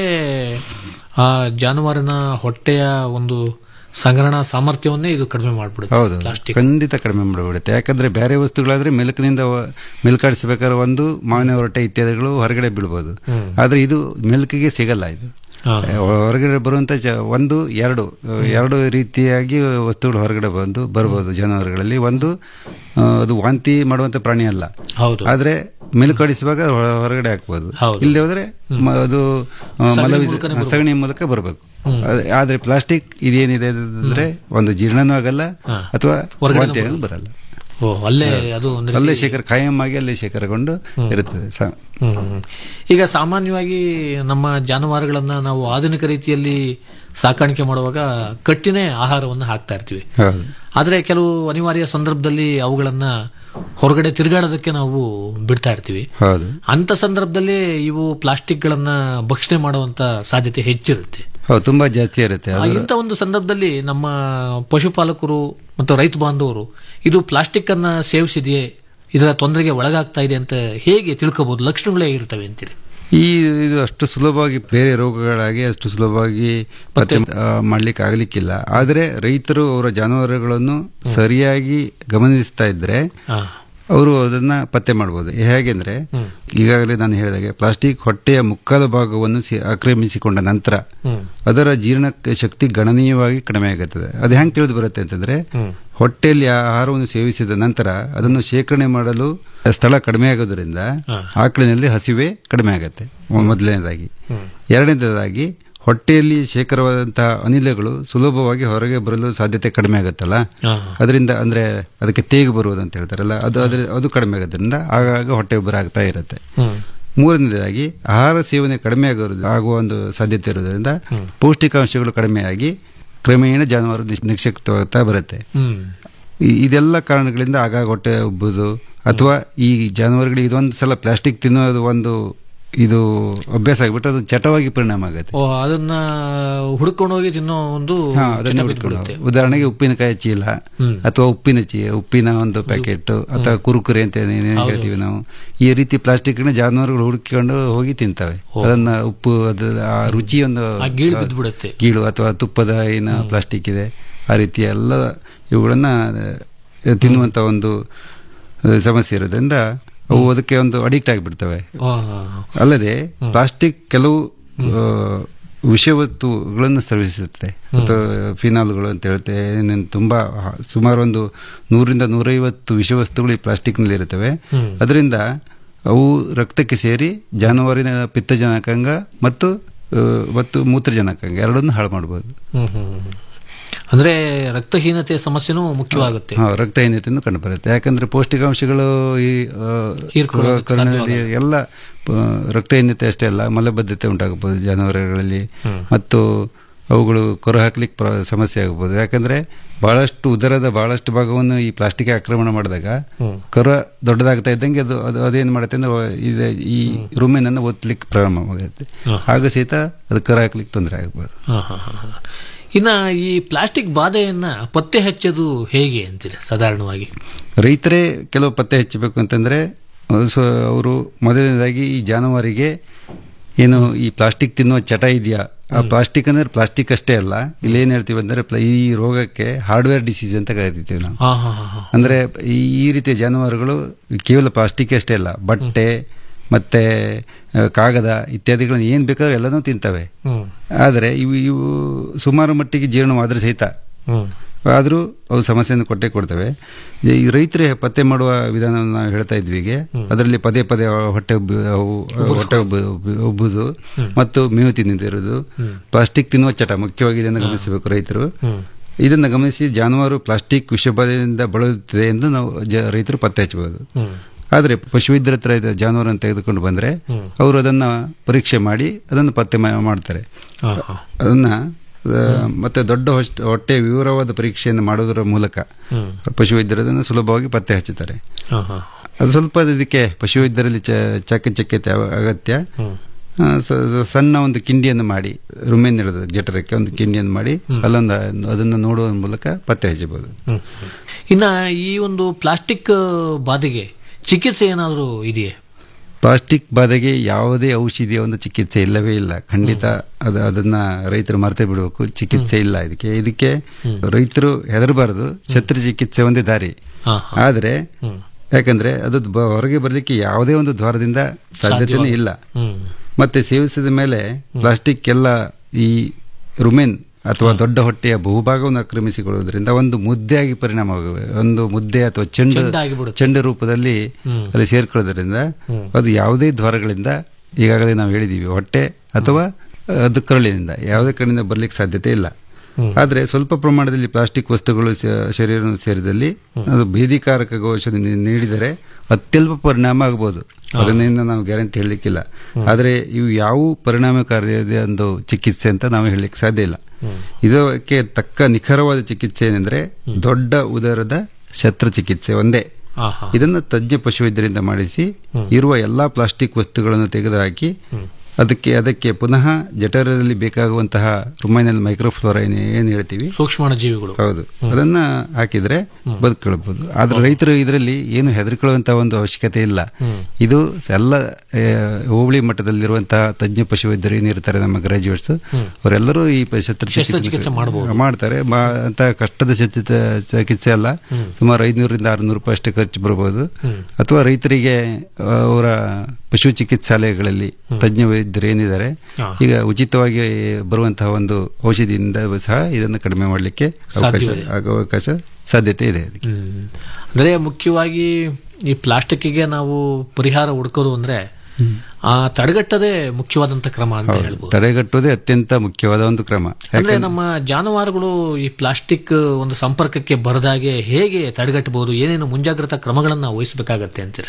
ಆ ಜಾನುವಾರಿನ ಹೊಟ್ಟೆಯ ಒಂದು ಸಂಗ್ರಹಣಾ ಸಾಮರ್ಥ್ಯವನ್ನೇ ಇದು ಕಡಿಮೆ ಮಾಡ್ಬಿಡುತ್ತೆ ಹೌದು ಪ್ಲಾಸ್ಟಿಕ್ ಖಂಡಿತ ಕಡಿಮೆ ಮಾಡಿಬಿಡುತ್ತೆ ಯಾಕಂದ್ರೆ ಬೇರೆ ವಸ್ತುಗಳಾದ್ರೆ ಮೆಲುಕಿನಿಂದ ವ- ಮೆಲುಕಾಡಿಸಬೇಕಾದ್ರೆ ಒಂದು ಮಾವಿನ ಹೊರಟೆ ಇತ್ಯಾದಿಗಳು ಹೊರಗಡೆ ಬೀಳ್ಬೋದು ಆದ್ರೆ ಇದು ಮೆಲುಕಿಗೆ ಸಿಗಲ್ಲ ಇದು ಹಾ. ಹೊರಗಡೆ ಬರುವಂತ ಜ- ಒಂದು ಎರಡು ಎರಡು ರೀತಿಯಾಗಿ ವಸ್ತುಗಳು ಹೊರಗಡೆ ಬಂದು ಬರ್ಬೋದು ಜಾನುವಾರುಗಳಲ್ಲಿ ಒಂದು ಆ, ಅದು ವಾಂತಿ ಮಾಡುವಂತ ಪ್ರಾಣಿ ಅಲ್ಲ ಹೌದು ಆದ್ರೆ ಮೆಲುಕಾಡಿಸುವಾಗ ಹೊರ- ಹೊರಗಡೆ ಹಾಕ್ಬೋದು ಹೌದು. ಇಲ್ಲದೆ ಹೋದ್ರೆ ಮ- ಅದು ಆ, ಸಗಣಿ ಮಲವಿಸ- ಮೂಲಕನೇ ಬರ್ಬೇಕು. ಸಗಣಿ ಮೂಲಕ ಬರಬೇಕು ಆದ್ರೆ ಪ್ಲಾಸ್ಟಿಕ್ ಇದೇನಿದೆ ಅಂದ್ರೆ ಒಂದು ಜೀರ್ಣನೂ ಆಗಲ್ಲ ಹಾ. ಅಥವಾ ಹೊರಗಡೆನೂ ವಾಂತಿ ಆಗೋದು ಬರಲ್ಲ ಓ ಅಲ್ಲೇ ಅದು ಒಂದು ರೀತಿ- ಅಲ್ಲೇ ಶೇಖರ ಕಾಯಂ ಆಗಿ ಅಲ್ಲೇ ಶೇಖರಗೊಂಡು ಇರುತ್ತದೆ ಸ- ಹ್ಮ್, ಹ್ಮ್. ಈಗ ಸಾಮಾನ್ಯವಾಗಿ ನಮ್ಮ ಜಾನುವಾರುಗಳನ್ನ ನಾವು ಆಧುನಿಕ ರೀತಿಯಲ್ಲಿ ಸಾಕಾಣಿಕೆ ಮಾಡುವಾಗ ಕಟ್ಟಿನೇ ಆಹಾರವನ್ನು ಹಾಕ್ತಾ ಇರ್ತೀವಿ ಹೌದು ಆದ್ರೆ ಕೆಲವು ಅನಿವಾರ್ಯ ಸಂದರ್ಭದಲ್ಲಿ ಅವುಗಳನ್ನ ಹೊರಗಡೆ ತಿರುಗಾಡೋದಕ್ಕೆ ನಾವು ಬಿಡ್ತಾ ಇರ್ತೀವಿ ಹೌದು ಅಂತ ಸಂದರ್ಭದಲ್ಲಿ ಇವು ಪ್ಲಾಸ್ಟಿಕ್ ಗಳನ್ನ ಭಕ್ಷಣೆ ಮಾಡುವಂತ ಸಾಧ್ಯತೆ ಹೆಚ್ಚಿರುತ್ತೆ ಹೌದು ತುಂಬಾ ಜಾಸ್ತಿ ಇರುತ್ತೆ ಆ, ಅದು ಇಂಥ ಒಂದು ಸಂದರ್ಭದಲ್ಲಿ ನಮ್ಮ ಪಶುಪಾಲಕರು ಮತ್ತು ರೈತ ಬಾಂಧವರು ಇದು ಪ್ಲಾಸ್ಟಿಕ್ ಅನ್ನ ಸೇವಿಸಿದೆಯೇ ಇದರ ತೊಂದರೆಗೆ ಒಳಗಾಗ್ತಾ ಇದೆ ಅಂತ ಹೇಗೆ ತಿಳ್ಕೋಬಹುದು ಲಕ್ಷಣಗಳೇ ಇರ್ತವೆ ಅಂತೀರಿ ಈ ಇದು ಅಷ್ಟು ಸುಲಭವಾಗಿ ಬೇರೆ ರೋಗಗಳಾಗಿ ಅಷ್ಟು ಸುಲಭವಾಗಿ ಪತ್ತೆ ಆ, ಮಾಡ್ಲಿಕ್ಕೆ ಆಗ್ಲಿಕ್ಕಿಲ್ಲ ಆದ್ರೆ ರೈತರು ಅವರ ಜಾನುವಾರುಗಳನ್ನು ಸರಿಯಾಗಿ ಗಮನಿಸ್ತಾ ಇದ್ರೆ ಆ, ಅವರು ಅದನ್ನ ಪತ್ತೆ ಮಾಡಬಹುದು ಹೇಗೆಂದ್ರೆ ಈಗಾಗಲೇ ನಾನು ಹೇಳಿದಾಗೆ ಪ್ಲಾಸ್ಟಿಕ್ ಹೊಟ್ಟೆಯ ಮುಕ್ಕಾಲು ಭಾಗವನ್ನು ಸಿ- ಆಕ್ರಮಿಸಿಕೊಂಡ ನಂತರ ಅದರ ಜೀರ್ಣ ಶಕ್ತಿ ಗಣನೀಯವಾಗಿ ಕಡಿಮೆ ಆಗುತ್ತದೆ ಅದು ಹೆಂಗ್ ತಿಳಿದು ಬರುತ್ತೆ ಅಂತಂದ್ರೆ ಹೊಟ್ಟೆಯಲ್ಲಿ ಆಹಾರವನ್ನು ಸೇವಿಸಿದ ನಂತರ ಅದನ್ನು ಶೇಖರಣೆ ಮಾಡಲು ಸ್ಥಳ ಕಡಿಮೆ ಆಗೋದ್ರಿಂದ ಆಕಳಿನಲ್ಲಿ ಹಸಿವೆ ಕಡಿಮೆ ಆಗುತ್ತೆ ಮೊದಲನೇದಾಗಿ ಎರಡನೇದಾಗಿ ಹೊಟ್ಟೆಯಲ್ಲಿ ಶೇಖರವಾದಂತಹ ಅನಿಲಗಳು ಸುಲಭವಾಗಿ ಹೊರಗೆ ಬರಲು ಸಾಧ್ಯತೆ ಕಡಿಮೆ ಆಗುತ್ತಲ್ಲ ಆ, ಅದರಿಂದ ಅಂದ್ರೆ ಅದಕ್ಕೆ ತೇಗು ಬರುವುದು ಅಂತ ಹೇಳ್ತಾರಲ್ಲ ಅದು ಅದ್ರ ಅದು ಕಡಿಮೆ ಆಗೋದ್ರಿಂದ ಆಗಾಗ ಹೊಟ್ಟೆ ಉಬ್ಬರ ಆಗ್ತಾ ಇರುತ್ತೆ ಹ್ಮ್. ಮೂರನೇದಾಗಿ ಆಹಾರ ಸೇವನೆ ಕಡಿಮೆ ಆಗೋದು ಆಗುವ ಒಂದು ಸಾಧ್ಯತೆ ಇರೋದ್ರಿಂದ ಪೌಷ್ಟಿಕಾಂಶಗಳು ಕಡಿಮೆಯಾಗಿ ಕ್ರಮೇಣ ಜಾನುವಾರು ನಿಶ್- ನಿಕ್ಷಿಪ್ತವಾಗ್ತಾ ಬರುತ್ತೆ ಹ್ಮ್ ಈ- ಇದೆಲ್ಲ ಕಾರಣಗಳಿಂದ ಆಗಾಗ ಹೊಟ್ಟೆ ಉಬ್ಬುದು ಅಥವಾ ಈ ಜಾನುವಾರುಗಳಿಗೆ ಇದೊಂದು ಸಲ ಪ್ಲಾಸ್ಟಿಕ್ ತಿನ್ನೋದು ಒಂದು ಇದು ಅಭ್ಯಾಸ ಆಗಿಬಿಟ್ಟು ಅದು ಚಟವಾಗಿ ಪರಿಣಾಮ ಆಗುತ್ತೆ ಓ ಅದನ್ನ ಹುಡ್ಕೊಂಡು ಹೋಗಿ ತಿನ್ನೋ ಒಂದು ಹಾ, ಅದನ್ನ ಚಟ ಹುಡ್ಕೊಂಡು ಬಿದ್ಬಿಡುತ್ತೆ. ಉದಾಹರಣೆಗೆ ಉಪ್ಪಿನಕಾಯಿ ಚೀಲ ಹ್ಮ್. ಅಥವಾ ಉಪ್ಪಿನ ಚೀ ಉಪ್ಪಿನ ಒಂದು ಪ್ಯಾಕೆಟ್ ಅಥವಾ ಕುರುಕುರೆ ಅಂತ ಏನೇನ್ ಹೇಳ್ತೀವಿ ನಾವು ಈ ರೀತಿ ಪ್ಲಾಸ್ಟಿಕ್ ಜಾನುವಾರುಗಳು ಹುಡುಕಿಕೊಂಡು ಹೋಗಿ ತಿಂತವೆ ಅದನ್ನ ಉಪ್ಪು ಅದು ಆ ರುಚಿ ಒಂದು ಆ ಗೀಳು ಬಿದ್ಬಿಡುತ್ತೆ ಗೀಳು ಅಥವಾ ತುಪ್ಪದ ಏನು ಪ್ಲಾಸ್ಟಿಕ್ ಇದೆ ಆ ರೀತಿ ಎಲ್ಲ ಇವುಗಳನ್ನ ಆ, ತಿನ್ನುವಂತ ಒಂದು ಆ, ಸಮಸ್ಯೆ ಇರೋದ್ರಿಂದ ಅವು ಅದಕ್ಕೆ ಒಂದು ಅಡಿಕ್ಟ್ ಆಗಿಬಿಡ್ತವೆ ಆ, ಅಲ್ಲದೆ ಪ್ಲಾಸ್ಟಿಕ್ ಕೆಲವು ಆ, ವಿಷವಸ್ತುಗಳನ್ನು ಸ್ರವಿಸುತ್ತೆ ಅಥವಾ ಫಿನಾಲ್ಗಳು ಅಂತ ಹೇಳುತ್ತೆ ಏನೇನು ತುಂಬಾ ಹ- ಸುಮಾರು ಒಂದು ನೂರಿಂದ ನೂರೈವತ್ತು ವಿಷವಸ್ತುಗಳು ಈ ಪ್ಲಾಸ್ಟಿಕ್ನಲ್ಲಿ ಇರುತ್ತವೆ ಅದರಿಂದ ಅವು ರಕ್ತಕ್ಕೆ ಸೇರಿ ಜಾನುವಾರಿನ ಪಿತ್ತಜನಕಾಂಗ ಮತ್ತು ಆ, ಮತ್ತು ಮೂತ್ರಜನಕಾಂಗ ಎರಡನ್ನು ಹಾಳು ಮಾಡಬಹುದು ಹ್ಮ್ ಹ್ಮ್ ಹ್ಮ್. ಅಂದ್ರೆ ರಕ್ತಹೀನತೆಯ ಸಮಸ್ಯೆನೂ ಮುಖ್ಯವಾಗುತ್ತೆ ಹಾ, ರಕ್ತಹೀನತೆಯನ್ನು ಕಂಡು ಬರುತ್ತೆ ಯಾಕಂದ್ರೆ ಪೌಷ್ಟಿಕಾಂಶಗಳು ಈ ಆ, ಹೀರ್ಕೊಳ್ಳೋದಕ್ಕೆ ಕರುಳಿನಲ್ಲಿ ಎಲ್ಲ ಆ, ರಕ್ತಹೀನತೆ ಅಷ್ಟೇ ಅಲ್ಲ ಮಲಬದ್ಧತೆ ಉಂಟಾಗಬಹುದು ಜಾನುವಾರುಗಳಲ್ಲಿ ಮತ್ತು ಅವುಗಳು ಕೊರ ಹಾಕ್ಲಿಕ್ಕೆ ಪ್ರ- ಸಮಸ್ಯೆ ಆಗ್ಬೋದು ಯಾಕಂದ್ರೆ ಬಹಳಷ್ಟು ಉದರದ ಬಹಳಷ್ಟು ಭಾಗವನ್ನು ಈ ಪ್ಲಾಸ್ಟಿಕ್ ಆಕ್ರಮಣ ಮಾಡಿದಾಗ ಕೊರ ದೊಡ್ಡದಾಗ್ತಾ ಇದ್ದಂಗೆ ಅದು ಅದು ಅದೇನು ಮಾಡುತ್ತೆ ಅಂದ್ರೆ ಇದು ಈ ರೂಮಿನನ್ನು ಒತ್ತಲಿಕ್ಕೆ ಪ್ರಾರಂಭವಾಗುತ್ತೆ ಆಗ ಸಹಿತ ಅದು ಕರ ಹಾಕ್ಲಿಕ್ಕೆ ತೊಂದರೆ ಆಗ್ಬೋದು ಹಾ, ಹಾ, ಹಾ, ಹಾ. ಇನ್ನ ಈ ಪ್ಲಾಸ್ಟಿಕ್ ಬಾಧೆಯನ್ನ ಪತ್ತೆ ಹಚ್ಚೋದು ಹೇಗೆ ಅಂತೀರಿ ಸಾಧಾರಣವಾಗಿ ರೈತರೇ ಕೆಲವು ಪತ್ತೆ ಹಚ್ಚಬೇಕು ಅಂತಂದ್ರೆ ಸೊ ಅವರು ಮೊದಲನೇದಾಗಿ ಈ ಜಾನುವಾರಿಗೆ ಏನು ಈ ಪ್ಲಾಸ್ಟಿಕ್ ತಿನ್ನುವ ಚಟ ಇದೆಯಾ ಆ ಪ್ಲಾಸ್ಟಿಕ್ ಅಂದ್ರೆ ಪ್ಲಾಸ್ಟಿಕ್ ಅಷ್ಟೇ ಅಲ್ಲ ಇಲ್ಲಿ ಏನ್ ಹೇಳ್ತೀವಿ ಅಂದ್ರೆ ಪ್ಲ- ಈ ರೋಗಕ್ಕೆ ಹಾರ್ಡ್ವೇರ್ ಡಿಸೀಸ್ ಅಂತ ಕರಿತೀವಿ ನಾವು ಹಾ ಹಾ ಹಾ ಹಾ ಅಂದ್ರೆ ಈ ಈ ರೀತಿಯ ಜಾನುವಾರುಗಳು ಕೇವಲ ಪ್ಲಾಸ್ಟಿಕ್ ಅಷ್ಟೇ ಅಲ್ಲ ಬಟ್ಟೆ ಮತ್ತೆ ಆ, ಕಾಗದ ಇತ್ಯಾದಿಗಳನ್ನು ಏನ್ ಬೇಕಾದ್ರೂ ಎಲ್ಲನೂ ತಿಂತವೆ ಹ್ಮ್ ಆದರೆ ಇವು ಇವು ಸುಮಾರು ಮಟ್ಟಿಗೆ ಜೀರ್ಣವಾದ್ರೆ ಸಹಿತ ಹ್ಮ್ ಆದರೂ ಅವು ಸಮಸ್ಯೆಯನ್ನು ಕೊಟ್ಟೆ ಕೊಡ್ತವೆ ಈ ರೈತರೇ ಪತ್ತೆ ಮಾಡುವ ವಿಧಾನವನ್ನು ನಾವು ಹೇಳ್ತಾ ಇದ್ವಿ ಈಗ ಅದರಲ್ಲಿ ಪದೇ ಪದೇ ಹೊಟ್ಟೆ ಉಬ್ಬಿ ಅವು ಹೊಟ್ಟೆ ಉಬ್ಬು- ಉಬ್ಬಿ- ಉಬ್ಬುದು ಮತ್ತು ಮೇವು ತಿನ್ನದಿರುವುದು ಪ್ಲಾಸ್ಟಿಕ್ ತಿನ್ನುವ ಚಟ ಮುಖ್ಯವಾಗಿ ಇದನ್ನು ಗಮನಿಸಬೇಕು ರೈತರು ಇದನ್ನು ಗಮನಿಸಿ ಜಾನುವಾರು ಪ್ಲಾಸ್ಟಿಕ್ ವಿಷಬಾಧೆಯಿಂದ ಬಳಲುತ್ತದೆ ಎಂದು ನಾವು ಜ- ರೈತರು ಪತ್ತೆ ಹಚ್ಚಬಹುದು ಹ್ಮ್ ಆದರೆ ಪಶುವೈದ್ಯರ ಹತ್ರ ಇದು ಜಾನುವಾರನ್ನು ತೆಗೆದುಕೊಂಡು ಬಂದ್ರೆ ಅವರು ಅದನ್ನ ಪರೀಕ್ಷೆ ಮಾಡಿ ಅದನ್ನು ಪತ್ತೆ ಮಾ- ಮಾಡ್ತಾರೆ ಹಾ ಹಾ ಅದನ್ನ ಆ, ಮತ್ತೆ ದೊಡ್ಡ ಹೊಷ್ಟ- ಹೊಟ್ಟೆ ವಿವರವಾದ ಪರೀಕ್ಷೆಯನ್ನು ಮಾಡೋದರ ಮೂಲಕ ಹ್ಮ್ ಪಶುವೈದ್ಯರು ಅದನ್ನು ಸುಲಭವಾಗಿ ಪತ್ತೆ ಹಚ್ಚುತ್ತಾರೆ ಹಾ ಹಾ ಅದು ಸ್ವಲ್ಪ ಇದಕ್ಕೆ ಪಶುವೈದ್ಯರಲ್ಲಿ ಚ- ಚಾಕಚಕ್ಯತೆ ಅವ- ಅಗತ್ಯ ಹ್ಮ್ ಆ, ಸ- ಸ- ಸಣ್ಣ ಒಂದು ಕಿಂಡಿಯನ್ನು ಮಾಡಿ ರುಮೇನ್ ಇಡೋದು ಜಠರಕ್ಕೆ ಒಂದು ಕಿಂಡಿಯನ್ನು ಮಾಡಿ ಅಲ್ಲೊಂದು ಅದನ್ನು ನೋಡುವ ಮೂಲಕ ಪತ್ತೆ ಹಚ್ಚಬಹುದು ಹ್ಮ್. ಇನ್ನ ಈ ಒಂದು ಪ್ಲಾಸ್ಟಿಕ್ ಬಾಧೆಗೆ ಚಿಕಿತ್ಸೆ ಏನಾದರೂ ಇದೆಯೇ ಪ್ಲಾಸ್ಟಿಕ್ ಬಾಧೆಗೆ ಯಾವುದೇ ಔಷಧಿಯ ಒಂದು ಚಿಕಿತ್ಸೆ ಇಲ್ಲವೇ ಇಲ್ಲ ಖಂಡಿತ ಅದು ಅದನ್ನ ರೈತರು ಮರೆತೇ ಬಿಡಬೇಕು ಚಿಕಿತ್ಸೆ ಇಲ್ಲ ಇದಕ್ಕೆ ಇದಕ್ಕೆ ರೈತರು ಹೆದರಬಾರದು ಶಸ್ತ್ರ ಚಿಕಿತ್ಸೆ ಒಂದೇ ದಾರಿ ಹಾ ಆದ್ರೆ ಹ್ಮ್. ಯಾಕಂದ್ರೆ ಅದು ಬ- ಹೊರಗೆ ಬರಲಿಕ್ಕೆ ಯಾವುದೇ ಒಂದು ದ್ವಾರದಿಂದ ಸಾಧ್ಯತೆನೇ ಇಲ್ಲ ಹ್ಮ್ ಮತ್ತೆ ಸೇವಿಸಿದ ಮೇಲೆ ಪ್ಲಾಸ್ಟಿಕ್ ಎಲ್ಲ ಈ ರುಮೆನ್ ಅಥವಾ ದೊಡ್ಡ ಹೊಟ್ಟೆಯ ಬಹುಭಾಗವನ್ನು ಆಕ್ರಮಿಸಿಕೊಳ್ಳುವುದರಿಂದ ಒಂದು ಮುದ್ದೆಯಾಗಿ ಪರಿಣಾಮವಾಗುವೆ ಒಂದು ಮುದ್ದೆ ಅಥವಾ ಚೆಂಡು ಚೆಂಡಾಗಿಬಿಡುತ್ತೆ. ಚೆಂಡು ರೂಪದಲ್ಲಿ ಅಲ್ಲಿ ಸೇರ್ಕೊಳ್ಳೋದ್ರಿಂದ ಅದು ಯಾವುದೇ ದ್ವಾರಗಳಿಂದ ಈಗಾಗಲೇ ನಾವು ಹೇಳಿದೀವಿ ಹೊಟ್ಟೆ ಅಥವಾ ಅದು ಕರುಳಿನಿಂದ ಯಾವುದೇ ಕಡೆಯಿಂದ ಬರ್ಲಿಕ್ಕೆ ಸಾಧ್ಯತೆ ಇಲ್ಲ ಆದರೆ ಸ್ವಲ್ಪ ಪ್ರಮಾಣದಲ್ಲಿ ಪ್ಲಾಸ್ಟಿಕ್ ವಸ್ತುಗಳು ಸ- ಶರೀರ ಸೇರಿದಲ್ಲಿ ಅದು ಭೇದಿಕಾರಕ ಔಷಧಿ ನೀ- ನೀಡಿದರೆ ಅತ್ಯಲ್ಪ ಪರಿಣಾಮ ಆಗಬಹುದು ಅದನ್ನಿಂದ ನಾವು ಗ್ಯಾರಂಟಿ ಹೇಳಲಿಕ್ಕಿಲ್ಲ ಆದರೆ ಇವು ಯಾವ ಪರಿಣಾಮಕಾರಿಯಾದ ಒಂದು ಚಿಕಿತ್ಸೆ ಅಂತ ನಾವು ಹೇಳಲಿಕ್ಕೆ ಸಾಧ್ಯ ಇಲ್ಲ ಇದಕ್ಕೆ ತಕ್ಕ ನಿಖರವಾದ ಚಿಕಿತ್ಸೆ ಏನೆಂದ್ರೆ ದೊಡ್ಡ ಉದರದ ಶಸ್ತ್ರಚಿಕಿತ್ಸೆ ಒಂದೇ ಹಾ ಹಾ ಇದನ್ನು ತಜ್ಞ ಪಶುವೈದ್ಯರಿಂದ ಮಾಡಿಸಿ ಇರುವ ಎಲ್ಲಾ ಪ್ಲಾಸ್ಟಿಕ್ ವಸ್ತುಗಳನ್ನು ತೆಗೆದುಹಾಕಿ ಅದಕ್ಕೆ ಅದಕ್ಕೆ ಪುನಃ ಜಠರದಲ್ಲಿ ಬೇಕಾಗುವಂತಹ ರುಮೈನಲ್ ಮೈಕ್ರೋಫ್ಲೋರಾ ಏನು ಹೇಳ್ತೀವಿ ಸೂಕ್ಷ್ಮಾಣು ಜೀವಿಗಳು ಹೌದು ಅದನ್ನ ಹಾಕಿದ್ರೆ ಬದುಕೊಳ್ಬಹುದು ಆದ್ರೆ ರೈತರು ಇದರಲ್ಲಿ ಏನು ಹೆದರ್ಕೊಳ್ಳುವಂತಹ ಒಂದು ಅವಶ್ಯಕತೆ ಇಲ್ಲ ಇದು ಎಲ್ಲ ಆ, ಹೋಬಳಿ ಮಟ್ಟದಲ್ಲಿರುವಂತಹ ತಜ್ಞ ಪಶುವೈದ್ಯರು ಏನಿರ್ತಾರೆ ನಮ್ಮ ಗ್ರಾಜುಯೇಟ್ಸ್ ಅವರೆಲ್ಲರೂ ಈ ಪ- ಶಸ್ತ್ರಚಿಕಿತ್ಸೆ ಶಸ್ತ್ರಚಿಕಿತ್ಸೆ ಮಾಡ್ಬೋದು. ಮಾಡ್ತಾರೆ ಮಾ- ಅಂತ ಕಷ್ಟದ ಶಸ್ತ್ರ ಚಿಕಿತ್ಸೆ ಅಲ್ಲ ಸುಮಾರು ಐದುನೂರಿಂದ ಆರುನೂರು ರೂಪಾಯಿ ಅಷ್ಟೇ ಖರ್ಚು ಬರಬಹುದು ಅಥವಾ ರೈತರಿಗೆ ಆ, ಅವರ ಪಶು ಚಿಕಿತ್ಸಾಲಯಗಳಲ್ಲಿ ತಜ್ಞ ವೈದ್ಯರು ಏನಿದ್ದಾರೆ ಹಾ. ಈಗ ಉಚಿತವಾಗಿ ಬರುವಂತಹ ಒಂದು ಔಷಧಿಯಿಂದ ಸಹ ಇದನ್ನು ಕಡಿಮೆ ಮಾಡಲಿಕ್ಕೆ ಅವಕಾಶ ಸಾಧ್ಯವಿದೆ. ಅವಕಾಶ ಸಾಧ್ಯತೆ ಇದೆ ಅದಕ್ಕೆ ಹ್ಮ್. ಅಂದ್ರೆ ಮುಖ್ಯವಾಗಿ ಈ ಪ್ಲಾಸ್ಟಿಕ್ಗೆ ನಾವು ಪರಿಹಾರ ಹುಡುಕೋದು ಅಂದ್ರೆ ಆ ತಡೆಗಟ್ಟದೇ ಮುಖ್ಯವಾದಂತ ಕ್ರಮ ಅಂತ ಹೇಳ್ಬೋದು ತಡೆಗಟ್ಟುವುದೇ ಅತ್ಯಂತ ಮುಖ್ಯವಾದ ಒಂದು ಕ್ರಮ ಅಂದ್ರೆ ನಮ್ಮ ಜಾನುವಾರುಗಳು ಈ ಪ್ಲಾಸ್ಟಿಕ್ ಒಂದು ಸಂಪರ್ಕಕ್ಕೆ ಬರದಾಗೆ ಹೇಗೆ ತಡೆಗಟ್ಟಬಹುದು ಏನೇನು ಮುಂಜಾಗ್ರತಾ ಕ್ರಮಗಳನ್ನ ವಹಿಸಬೇಕಾಗತ್ತೆ ಅಂತೀರಾ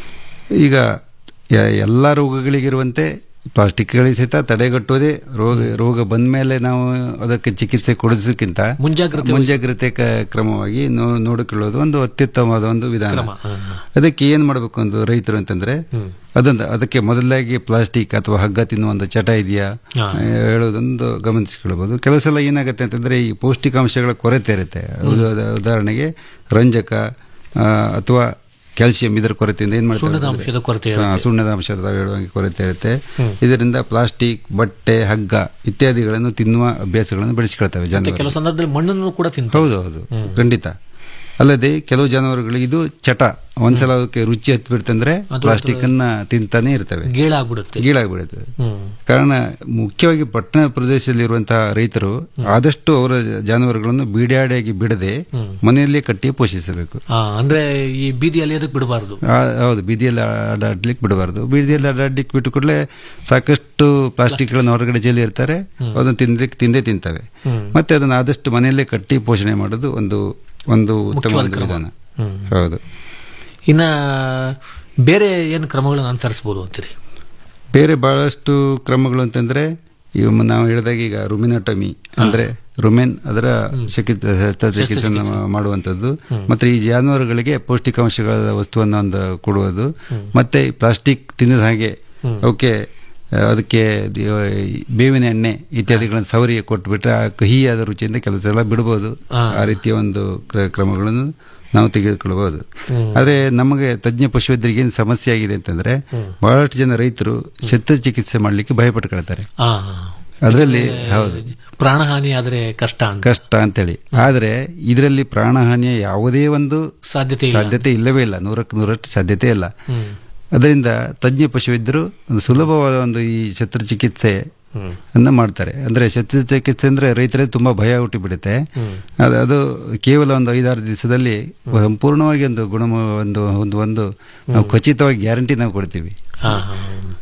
ಈಗ ಯ- ಎಲ್ಲ ರೋಗಗಳಿಗಿರುವಂತೆ ಪ್ಲಾಸ್ಟಿಕ್ಗಳಿಗೆ ಸಹಿತ ತಡೆಗಟ್ಟುವುದೇ ರೋಗ ರೋಗ ಬಂದ ಮೇಲೆ ನಾವು ಅದಕ್ಕೆ ಚಿಕಿತ್ಸೆ ಕೊಡಿಸೋಕ್ಕಿಂತ ಮುಂಜಾಗ್ರತೆ ಮುಂಜಾಗ್ರತೆ ಕ- ಕ್ರಮವಾಗಿ ನೋ- ನೋಡಿಕೊಳ್ಳೋದು ಒಂದು ಅತ್ಯುತ್ತಮವಾದ ಒಂದು ವಿಧಾನ ಕ್ರಮ ಹ, ಹ. ಅದಕ್ಕೆ ಏನ್ ಮಾಡಬೇಕು ಒಂದು ರೈತರು ಅಂತಂದ್ರೆ ಅದೊಂದು ಅದಕ್ಕೆ ಮೊದಲಾಗಿ ಪ್ಲಾಸ್ಟಿಕ್ ಅಥವಾ ಹಗ್ಗ ತಿನ್ನುವ ಒಂದು ಚಟ ಇದೆಯಾ ಹಾ. ಆ, ಹೇಳೋದೊಂದು ಗಮನಿಸಿಕೊಳ್ಬಹುದು ಕೆಲವು ಸಲ ಏನಾಗುತ್ತೆ ಅಂತಂದ್ರೆ ಈ ಪೌಷ್ಟಿಕಾಂಶಗಳ ಕೊರತೆ ಇರುತ್ತೆ ಉದಾ- ಉದಾಹರಣೆಗೆ ರಂಜಕ ಆ, ಅಥವಾ ಕ್ಯಾಲ್ಸಿಯಂ ಇದರ ಕೊರತೆಯಿಂದ ಏನ್ ಮಾಡ್ತಾರೆ ಸುಣ್ಣದ ಅಂದ್ರೆ- ಅಂಶದ ಕೊರತೆ ಹಾ, ಇರುತ್ತೆ. ಸುಣ್ಣದ ಅಂಶದ ಹೇಳುವಂಗೆ ಕೊರತೆ ಇರುತ್ತೆ ಇದರಿಂದ ಪ್ಲಾಸ್ಟಿಕ್ ಬಟ್ಟೆ ಹಗ್ಗ ಇತ್ಯಾದಿಗಳನ್ನು ತಿನ್ನುವ ಅಭ್ಯಾಸಗಳನ್ನು ಬೆಳೆಸಿಕೊಳ್ತವೆ ಮತ್ತೆ ಜನರು ಕೆಲವು ಸಂದರ್ಭದಲ್ಲಿ ಮಣ್ಣನ್ನು ಕೂಡ ತಿಂತಾರೆ ಹೌದು ಹೌದು ಖಂಡಿತ ಅಲ್ಲದೆ ಕೆಲವು ಜಾನುವಾರುಗಳಿಗೆ ಇದು ಚಟ ಒಂದ್ಸಲ ಅದಕ್ಕೆ ರುಚಿ ಹತ್ಬಿಡ್ತಂದ್ರೆ ಪ್ಲಾಸ್ಟಿಕ್ ಅನ್ನ ತಿಂತಾನೆ ಇರ್ತವೆ ಗೀಳಾಗ್ಬಿಡುತ್ತೆ ಗೀಳಾಗ್ಬಿಡುತ್ತೆ ಹ್ಮ್ ಕಾರಣ ಮುಖ್ಯವಾಗಿ ಪಟ್ಟಣ ಪ್ರದೇಶದಲ್ಲಿರುವಂತಹ ರೈತರು ಆದಷ್ಟು ಅವರ ಜಾನುವಾರುಗಳನ್ನು ಬೀಡಾಡಿಯಾಗಿ ಬಿಡದೆ ಮನೆಯಲ್ಲೇ ಕಟ್ಟಿ ಪೋಷಿಸಬೇಕು ಆ, ಅಂದ್ರೆ ಈ ಬೀದಿಯಲ್ಲಿ ಅದಕ್ಕೆ ಬಿಡಬಾರದು ಆ, ಹೌದು ಬೀದಿಯಲ್ಲಿ ಅಡ್ಡಾಡ್ಲಿಕ್ಕೆ ಬಿಡಬಾರ್ದು ಬೀದಿಯಲ್ಲಿ ಅಡ್ಡಾಡ್ಲಿಕ್ಕೆ ಬಿಟ್ಟು ಕೂಡಲೇ ಸಾಕಷ್ಟು ಪ್ಲಾಸ್ಟಿಕ್ಗಳನ್ನು ಹೊರಗಡೆ ಚೆಲ್ಲಿ ಇರ್ತಾರೆ ಅದನ್ನು ತಿಂದಕ್ಕೆ ತಿಂದೇ ತಿಂತವೆ ಮತ್ತೆ ಅದನ್ನು ಆದಷ್ಟು ಮನೆಯಲ್ಲೇ ಕಟ್ಟಿ ಪೋಷಣೆ ಮಾಡೋದು ಒಂದು ಒಂದು ಉತ್ತಮ ಮುಖ್ಯವಾದ ಒಂದು ಕ್ರಮ. ವಿಧಾನ ಹ್ಮ್. ಹೌದು ಇನ್ನ ಬೇರೆ ಏನು ಕ್ರಮಗಳನ್ನು ಅನುಸರಿಸಬಹುದು ಅಂತೀರಿ ಬೇರೆ ಬಹಳಷ್ಟು ಕ್ರಮಗಳು ಅಂತಂದ್ರೆ ಇವ್ ನಾವು ಹೇಳಿದಾಗ ಈಗ ರುಮಿನಟಮಿ ಅಂದ್ರೆ ರುಮೆನ್ ಅದರ ಚಿಕಿತ್ಸೆ ಶಸ್ತ್ರಚಿಕಿತ್ಸೆಯನ್ನು ಮಾಡುವಂಥದ್ದು ಮತ್ತೆ ಈ ಜಾನುವಾರುಗಳಿಗೆ ಪೌಷ್ಟಿಕಾಂಶಗಳ ವಸ್ತುವನ್ನು ಒಂದು ಕೊಡುವುದು ಮತ್ತೆ ಈ ಪ್ಲಾಸ್ಟಿಕ್ ತಿನ್ನದ ಹಾಗೆ ಅವಕ್ಕೆ ಆ, ಅದಕ್ಕೆ ದಿ- ಈ ಬೇವಿನ ಎಣ್ಣೆ ಇತ್ಯಾದಿಗಳನ್ನು ಸವರಿ ಕೊಟ್ಬಿಟ್ರೆ ಆ ಕಹಿಯಾದ ರುಚಿಯಿಂದ ಕೆಲಸ ಎಲ್ಲ ಬಿಡಬಹುದು ಆ ರೀತಿಯ ಒಂದು ಕ್ರ- ಕ್ರಮಗಳನ್ನು ನಾವು ತೆಗೆದುಕೊಳ್ಳಬಹುದು ಆದ್ರೆ ನಮಗೆ ತಜ್ಞ ಪಶುವೈದ್ಯರಿಗೆ ಏನು ಸಮಸ್ಯೆ ಆಗಿದೆ ಅಂತಂದ್ರೆ ಬಹಳಷ್ಟು ಜನ ರೈತರು ಶಸ್ತ್ರಚಿಕಿತ್ಸೆ ಮಾಡಲಿಕ್ಕೆ ಭಯಪಟ್ಕೊಳ್ತಾರೆ ಆ, ಅದರಲ್ಲಿ ಹೌದು ಪ್ರಾಣಹಾನಿ ಆದ್ರೆ ಕಷ್ಟ ಅಂತ ಕಷ್ಟ ಅಂತೇಳಿ ಆದ್ರೆ ಇದರಲ್ಲಿ ಪ್ರಾಣಹಾನಿಯ ಯಾವುದೇ ಒಂದು ಸಾಧ್ಯತೆ ಇಲ್ಲ. ಸಾಧ್ಯತೆ ಇಲ್ಲವೇ ಇಲ್ಲ ನೂರಕ್ಕೆ ನೂರಷ್ಟು ಸಾಧ್ಯತೆ ಇಲ್ಲ ಅದರಿಂದ ತಜ್ಞ ಪಶುವೈದ್ಯರು ಒಂದು ಸುಲಭವಾದ ಒಂದು ಈ ಶಸ್ತ್ರಚಿಕಿತ್ಸೆ ಅನ್ನ ಮಾಡ್ತಾರೆ ಅಂದ್ರೆ ಶಸ್ತ್ರಚಿಕಿತ್ಸೆ ಅಂದ್ರೆ ರೈತರಿಗೆ ತುಂಬಾ ಭಯ ಹುಟ್ಟಿ ಬಿಡುತ್ತೆ ಅದು ಅದು ಕೇವಲ ಒಂದು ಐದಾರು ದಿವಸದಲ್ಲಿ ಸಂಪೂರ್ಣವಾಗಿ ಒಂದು ಗುಣ ಒಂದು ಒಂದು ಒಂದು ನಾವು ಖಚಿತವಾಗಿ ಗ್ಯಾರಂಟಿ ನಾವು ಕೊಡ್ತೀವಿ ಆ, ಆ,